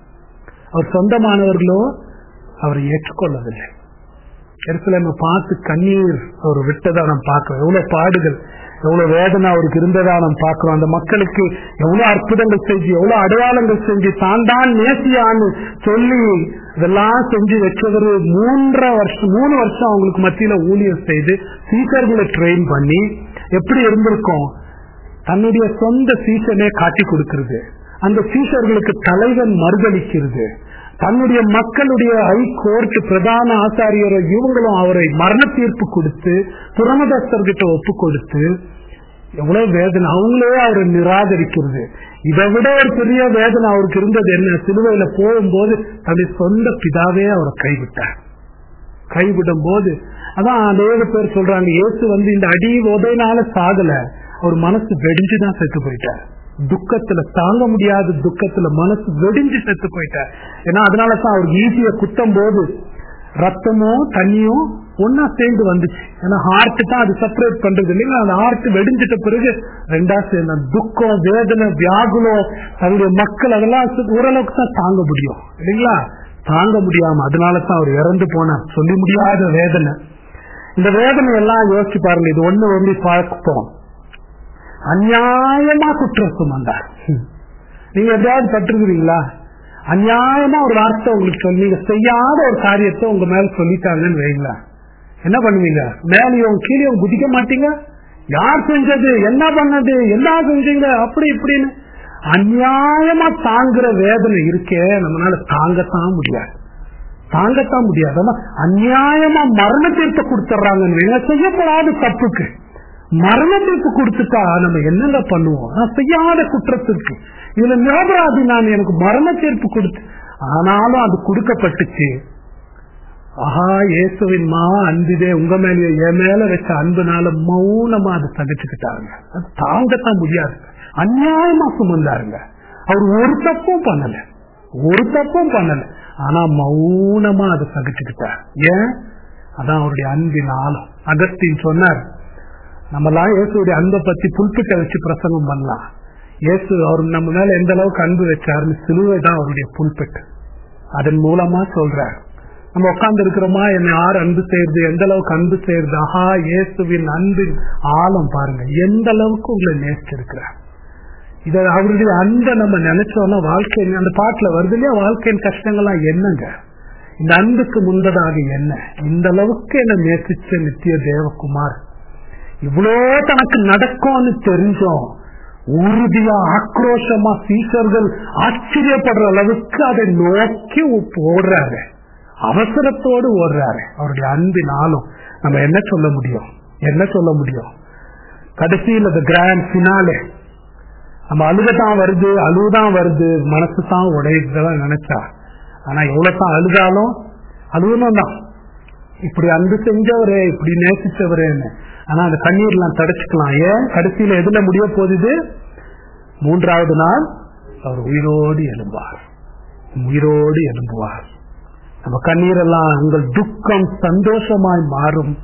அவர் சொந்தமானவர்களோ அவரை ஏற்றுக்கொள்ளவில்லை எருசலேம பார்த்து கண்ணீர் அவர் விட்டதா நாம் பார்க்கிறோம் எவ்வளவு பாடுகள் எவ்வளவு வேதனை அவருக்கு இருந்ததா நாம் பார்க்கிறோம் அந்த மக்களுக்கு எவ்வளவு அற்புதங்கள் செஞ்சு எவ்வளவு அடையாளங்கள் செஞ்சு தான் தான் நேசியான்னு சொல்லி இதெல்லாம் செஞ்சு வச்சவர் மூன்றரை வருஷம் மூணு வருஷம் அவங்களுக்கு மத்தியில ஊழியர் செய்து சீசர்களை ட்ரெயின் பண்ணி எப்படி இருந்திருக்கும் தன்னுடைய சொந்த சீசனே காட்டி கொடுக்கிறது அந்த சீசர்களுக்கு தலைவன் மறுதளிக்கிறது தன்னுடைய மக்களுடைய ஹை கோர்ட் பிரதான ஆசாரியரை இவங்களும் அவரை மரண தீர்ப்பு கொடுத்து புறமதஸ்தர்கிட்ட ஒப்பு கொடுத்து எவ்வளவு வேதனை அவங்களே அவரை நிராகரிக்கிறது இதை விட ஒரு பெரிய வேதனை அவருக்கு இருந்தது என்ன சிலுவையில போகும்போது தன்னுடைய சொந்த பிதாவே அவரை கைவிட்டார் கைவிடும் போது அதான் அநேக பேர் சொல்றாங்க இயேசு வந்து இந்த அடி உதையினால சாகல அவர் மனசு வெடிஞ்சுதான் செத்து போயிட்டார் துக்கத்துல தாங்க முடியாத துக்கத்துல மனசு வெடிஞ்சு செத்து போயிட்டார் ஏன்னா அதனாலதான் அவருக்கு ஈஸியா குத்தும் போது ரத்தமும் தண்ணியும் ஒன்னா சேர்ந்து வந்துச்சு ஏன்னா ஹார்ட் தான் அது செப்பரேட் பண்றது இல்லைங்களா அந்த ஹார்ட் வெடிஞ்சிட்ட பிறகு ரெண்டா சேர்ந்த துக்கம் வேதனை வியாகுலம் தன்னுடைய மக்கள் அதெல்லாம் ஓரளவுக்கு தான் தாங்க முடியும் இல்லைங்களா தாங்க முடியாம அதனால தான் அவர் இறந்து போனார் சொல்லி முடியாத வேதனை இந்த வேதனை எல்லாம் யோசிச்சு பாருங்க இது ஒண்ணு வந்து பார்ப்போம் அநியாயமா குற்றம் சுமந்தார் நீங்க எதாவது பட்டிருக்கிறீங்களா அநியாயமா ஒரு வார்த்தை உங்களுக்கு சொல்லி நீங்க செய்யாத ஒரு காரியத்தை உங்க மேல சொல்லிட்டாங்கன்னு வைங்களா என்ன பண்ணுவீங்க மேலேயும் கீழே குதிக்க மாட்டீங்க யார் செஞ்சது என்ன பண்ணது என்ன செஞ்சீங்க அப்படி இப்படின்னு அநியாயமா தாங்குற வேதனை இருக்கே நம்மளால தாங்கத்தான் முடியாது தாங்கத்தான் முடியாது ஆனா அநியாயமா மரண தீர்த்த கொடுத்துட்றாங்கன்னு செய்யப்படாத தப்புக்கு மரண தீர்ப்பு கொடுத்துட்டா நம்ம என்னங்க பண்ணுவோம் நான் செய்யாத குற்றத்திற்கு இதுல நிரபராதி நான் எனக்கு மரண தீர்ப்பு கொடுத்து ஆனாலும் அது கொடுக்கப்பட்டுச்சு ஆஹா இயேசுவின் மா அன்பிதே உங்க மேலே என் மேல வச்ச அன்புனால மௌனமா அதை சகிச்சுக்கிட்டாருங்க அது தாங்கத்தான் முடியாது அநியாயமா சுமந்தாருங்க அவர் ஒரு தப்பும் பண்ணல ஒரு தப்பும் பண்ணல ஆனா மௌனமா அதை சகிச்சுக்கிட்டார் ஏன் அதான் அவருடைய அன்பின் ஆழம் அகஸ்டின் சொன்னார் நம்மலாம் இயேசுடைய அன்பை பத்தி புல்பிட்ட வச்சு பிரசங்கம் பண்ணலாம் இயேசு அவர் நம்ம மேல எந்த அளவுக்கு அன்பு வச்சாருன்னு சிலுவை தான் அவருடைய புல்பிட்டு அதன் மூலமா சொல்றார் நம்ம உட்கார்ந்து இருக்கிறோமா என்னை யார் அன்பு செய்யறது எந்த அளவுக்கு அன்பு செய்யறது ஆஹா இயேசுவின் அன்பின் ஆழம் பாருங்க எந்த அளவுக்கு உங்களை நேசிச்சிருக்கிறார் இத அவருடைய அன்பை நம்ம நினைச்சோம்னா வாழ்க்கை அந்த பாட்டுல வருது இல்லையா வாழ்க்கையின் கஷ்டங்கள்லாம் என்னங்க இந்த அன்புக்கு முன்பதாக என்ன இந்த அளவுக்கு என்ன நேசிச்ச நித்திய தேவகுமார் இவ்வளோ தனக்கு நடக்கும்னு தெரிஞ்சோம் உறுதியா ஆக்ரோஷமா சீசர்கள் ஆச்சரியப்படுற அளவுக்கு அதை நோக்கி ஓடுறாரு அவசரத்தோடு ஓடுறாரு அவருடைய அன்பினாலும் நம்ம என்ன சொல்ல முடியும் என்ன சொல்ல முடியும் கடைசியில் அது கிராண்ட் பினாலே நம்ம அழுகதான் வருது அழுதான் வருது மனசு தான் உடையதான் நினைச்சா ஆனா எவ்வளவு தான் அழுதாலும் அழுகணும் தான் இப்படி அன்பு செஞ்சவரே இப்படி நேசிச்சவரேன்னு ஆனா அந்த கண்ணீர்லாம் தடைச்சுக்கலாம் ஏன் கடைசியில எதுல முடிய போகுது மூன்றாவது நாள் அவர் உயிரோடு எழும்புவார் உயிரோடு எழும்புவார் நம்ம கண்ணீரெல்லாம் உங்கள் துக்கம் சந்தோஷமாய் மாறும்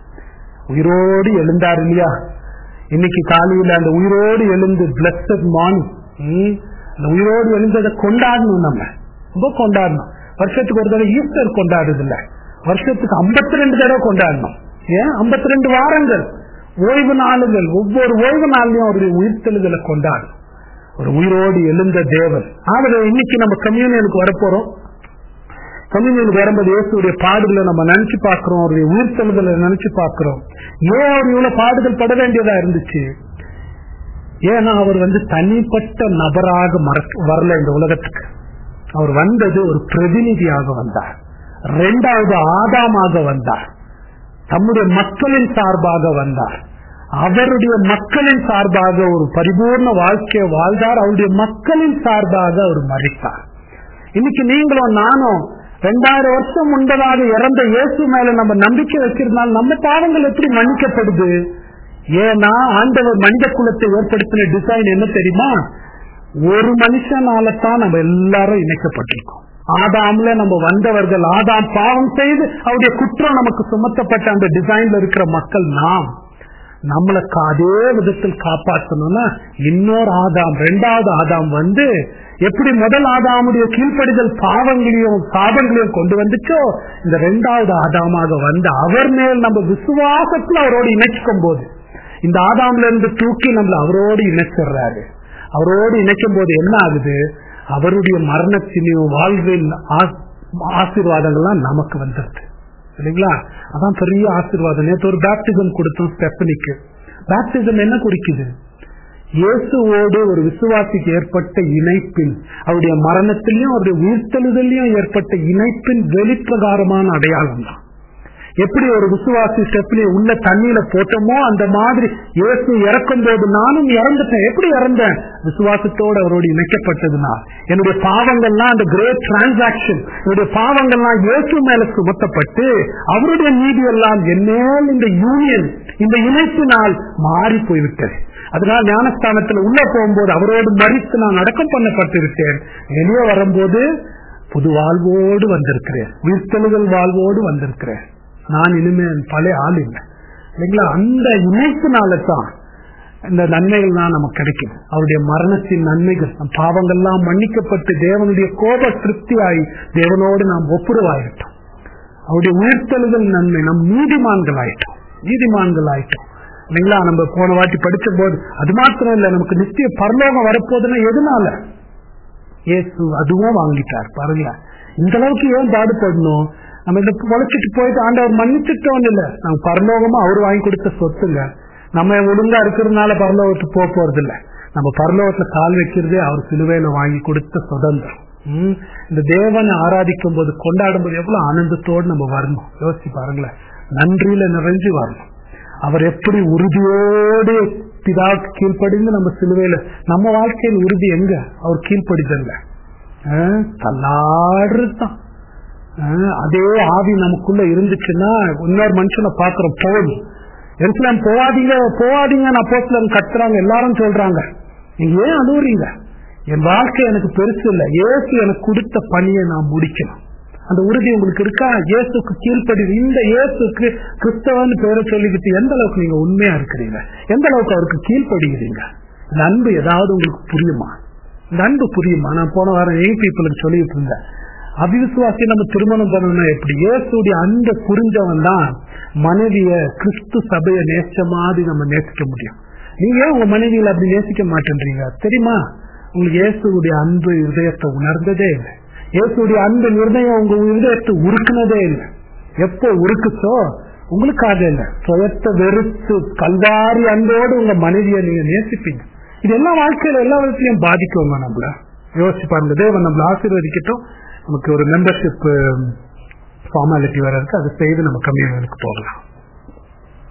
உயிரோடு எழுந்தார் இல்லையா இன்னைக்கு காலையில அந்த உயிரோடு எழுந்து பிளஸட் மார்னிங் அந்த உயிரோடு எழுந்ததை கொண்டாடணும் நம்ம ரொம்ப கொண்டாடணும் வருஷத்துக்கு ஒரு தடவை ஈஸ்டர் கொண்டாடுறது இல்ல வருஷத்துக்கு ஐம்பத்தி ரெண்டு தடவை கொண்டாடணும் ஏன் ஐம்பத்தி ரெண்டு வாரங்கள் ஓய்வு நாளுகள் ஒவ்வொரு ஓய்வு நாள்லயும் அவருடைய உயிர்த்தெழுதலை கொண்டாடும் ஒரு உயிரோடு எழுந்த தேவன் ஆகவே இன்னைக்கு நம்ம கம்யூனியனுக்கு வரப்போறோம் கம்யூனியனுக்கு வரும்போது இயேசுடைய பாடுகளை நம்ம நினைச்சு பார்க்கிறோம் அவருடைய உயிர்த்தெழுதலை நினைச்சு பார்க்கிறோம் ஏன் அவர் இவ்வளவு பாடுகள் பட வேண்டியதா இருந்துச்சு ஏன்னா அவர் வந்து தனிப்பட்ட நபராக மறக்க- வரல இந்த உலகத்துக்கு அவர் வந்தது ஒரு பிரதிநிதியாக வந்தார் இரண்டாவது ஆதாமாக வந்தார் தம்முடைய மக்களின் சார்பாக வந்தார் அவருடைய மக்களின் சார்பாக ஒரு பரிபூர்ண வாழ்க்கையை வாழ்ந்தார் அவருடைய மக்களின் சார்பாக அவர் மறித்தார் இன்னைக்கு நீங்களும் நானும் ரெண்டாயிரம் வருஷம் முன்பதாக இறந்த இயேசு மேல நம்ம நம்பிக்கை வச்சிருந்தால் நம்ம பாவங்கள் எப்படி மன்னிக்கப்படுது ஏன்னா ஆண்டவர் மனித குலத்தை ஏற்படுத்தின டிசைன் என்ன தெரியுமா ஒரு மனுஷனால தான் நம்ம எல்லாரும் இணைக்கப்பட்டிருக்கோம் ஆதாம்ல நம்ம வந்தவர்கள் ஆதாம் பாவம் செய்து அவருடைய குற்றம் நமக்கு சுமத்தப்பட்ட அந்த டிசைன்ல இருக்கிற மக்கள் நாம் நம்மளை கா- அதே விதத்தில் காப்பாற்றணும்னா இன்னொரு ஆதாம் ரெண்டாவது ஆதாம் வந்து எப்படி முதல் ஆதாமுடைய கீழ்ப்படிதல் பாவங்களையும் சாபங்களையும் கொண்டு வந்துச்சோ இந்த ரெண்டாவது ஆதாமாக வந்து அவர் மேல் நம்ம விசுவாசத்துல அவரோடு இணைச்சிக்கும் போது இந்த ஆதாம்ல இருந்து தூக்கி நம்மள அவரோடு இணைச்சிடுறாரு அவரோடு இணைக்கும் போது என்ன ஆகுது அவருடைய மரணத்திலையும் வாழ்வின் ஆ- ஆசீர்வாதங்கள்லாம் நமக்கு வந்துருது இல்லைங்களா அதான் பெரிய ஆசீர்வாதம் நேற்று ஒரு பேப்டிசம் கொடுத்தோம் ஸ்டெப்பனிக்கு பேப்டிசம் என்ன குறிக்குது இயேசுவோடு ஒரு விசுவாசிக்கு ஏற்பட்ட இணைப்பின் அவருடைய மரணத்திலையும் அவருடைய உயிர்த்தெழுதலையும் ஏற்பட்ட இணைப்பின் வெளிப்பிரகாரமான அடையாளம் தான் எப்படி ஒரு விசுவாசி ஸ்டெப்லி உள்ள தண்ணியில போட்டோமோ அந்த மாதிரி இயேசு இறக்கும் போது நானும் இறந்துட்டேன் எப்படி இறந்தேன் விசுவாசத்தோடு அவரோடு இணைக்கப்பட்டதுனா என்னுடைய பாவங்கள்லாம் அந்த கிரேட் டிரான்சாக்சன் என்னுடைய பாவங்கள்லாம் இயேசு மேல சுமத்தப்பட்டு அவருடைய நீதி எல்லாம் என்னேல் இந்த யூனியன் இந்த இணைப்பினால் மாறி போய்விட்டது அதனால் ஞானஸ்தானத்தில் உள்ள போகும்போது அவரோடு மறித்து நான் அடக்கம் பண்ணப்பட்டிருக்கேன் வெளியே வரும்போது புது வாழ்வோடு வந்திருக்கிறேன் உயிர்த்தெழுதல் வாழ்வோடு வந்திருக்கிறேன் நான் இனிமே பழைய ஆள் இல்லை இல்லைங்களா அந்த இணைப்பினால தான் இந்த நன்மைகள் தான் நமக்கு கிடைக்கும் அவருடைய மரணத்தின் நன்மைகள் நம் பாவங்கள்லாம் மன்னிக்கப்பட்டு தேவனுடைய கோப திருப்தியாய் தேவனோடு நாம் ஒப்புரவாயிட்டோம் அவருடைய உயிர்த்தெழுதல் நன்மை நம் நீதிமான்கள் ஆயிட்டோம் நீதிமான்கள் ஆயிட்டோம் இல்லைங்களா நம்ம போன வாட்டி படிச்ச போது அது மாத்திரம் இல்ல நமக்கு நித்திய பரலோகம் வரப்போதுன்னா எதனால இயேசு அதுவும் வாங்கிட்டார் பாருங்க இந்த அளவுக்கு ஏன் பாடுபடணும் நம்ம இந்த உழைச்சிட்டு போயிட்டு ஆண்டவர் மன்னிச்சுட்டோம் இல்ல நம்ம பரலோகமா அவர் வாங்கி கொடுத்த சொத்துங்க நம்ம ஒழுங்கா இருக்கிறதுனால பரலோகத்துக்கு போக போறது இல்ல நம்ம பரலோகத்துல கால் வைக்கிறதே அவர் சிலுவையில வாங்கி கொடுத்த சுதந்திரம் ம், இந்த தேவனை ஆராதிக்கும் போது கொண்டாடும் போது எவ்வளவு ஆனந்தத்தோடு நம்ம வரணும் யோசிச்சு பாருங்களேன் நன்றியில நிறைஞ்சு வரணும் அவர் எப்படி உறுதியோடு பிதாவுக்கு கீழ்ப்படிந்து நம்ம சிலுவையில நம்ம வாழ்க்கையில் உறுதி எங்க அவர் கீழ்ப்படிதல்ல தள்ளாடுதான் அதே ஆவி நமக்குள்ள இருந்துச்சுன்னா இன்னொரு மனுஷனை பாக்குறோம் போதும் எருசலேம் போவாதீங்க போவாதீங்க நான் போஸ்ட்ல கத்துறாங்க எல்லாரும் சொல்றாங்க நீங்க ஏன் அழுவுறீங்க என் வாழ்க்கை எனக்கு பெருசு இல்லை இயேசு எனக்கு கொடுத்த பணியை நான் முடிக்கணும் அந்த உறுதி உங்களுக்கு இருக்கா இயேசுக்கு கீழ்ப்படி இந்த இயேசுக்கு கிறிஸ்தவன் பேரை சொல்லிக்கிட்டு எந்த அளவுக்கு நீங்க உண்மையா இருக்கிறீங்க எந்த அளவுக்கு அவருக்கு கீழ்ப்படுகிறீங்க இந்த அன்பு ஏதாவது உங்களுக்கு புரியுமா இந்த அன்பு புரியுமா நான் போன வாரம் யங் பீப்புளுக்கு சொல்லிட்டு இருந்தேன் அபிவிசுவாசி நம்ம திருமணம் பண்ணணும்னா எப்படி இயேசுடைய அன்பை புரிஞ்சவன் தான் மனைவிய கிறிஸ்து சபையை நேசிச்ச மாதிரி நம்ம நேசிக்க முடியும் நீங்க ஏன் உங்க மனைவியில அப்படி நேசிக்க மாட்டேன்றீங்க தெரியுமா உங்களுக்கு இயேசுடைய அன்பு இதயத்தை உணர்ந்ததே இல்லை இயேசுடைய அன்பு நிர்ணயம் உங்க இதயத்தை உருக்குனதே இல்லை எப்போ உருக்குச்சோ உங்களுக்காக இல்லை சுயத்தை வெறுத்து கல்வாரி அன்போடு உங்க மனைவியை நீங்க நேசிப்பீங்க இது எல்லா வாழ்க்கையில எல்லா விதத்திலையும் பாதிக்குவோங்க நம்மள யோசிச்சு பாருங்க தேவன் நம்மள ஆசீர்வதிக்கட்டும் நமக்கு ஒரு மெம்பர்ஷிப் ஃபார்மாலிட்டி வர இருக்கு அதை செய்து நம்ம கம்யூனிக்கு போகலாம்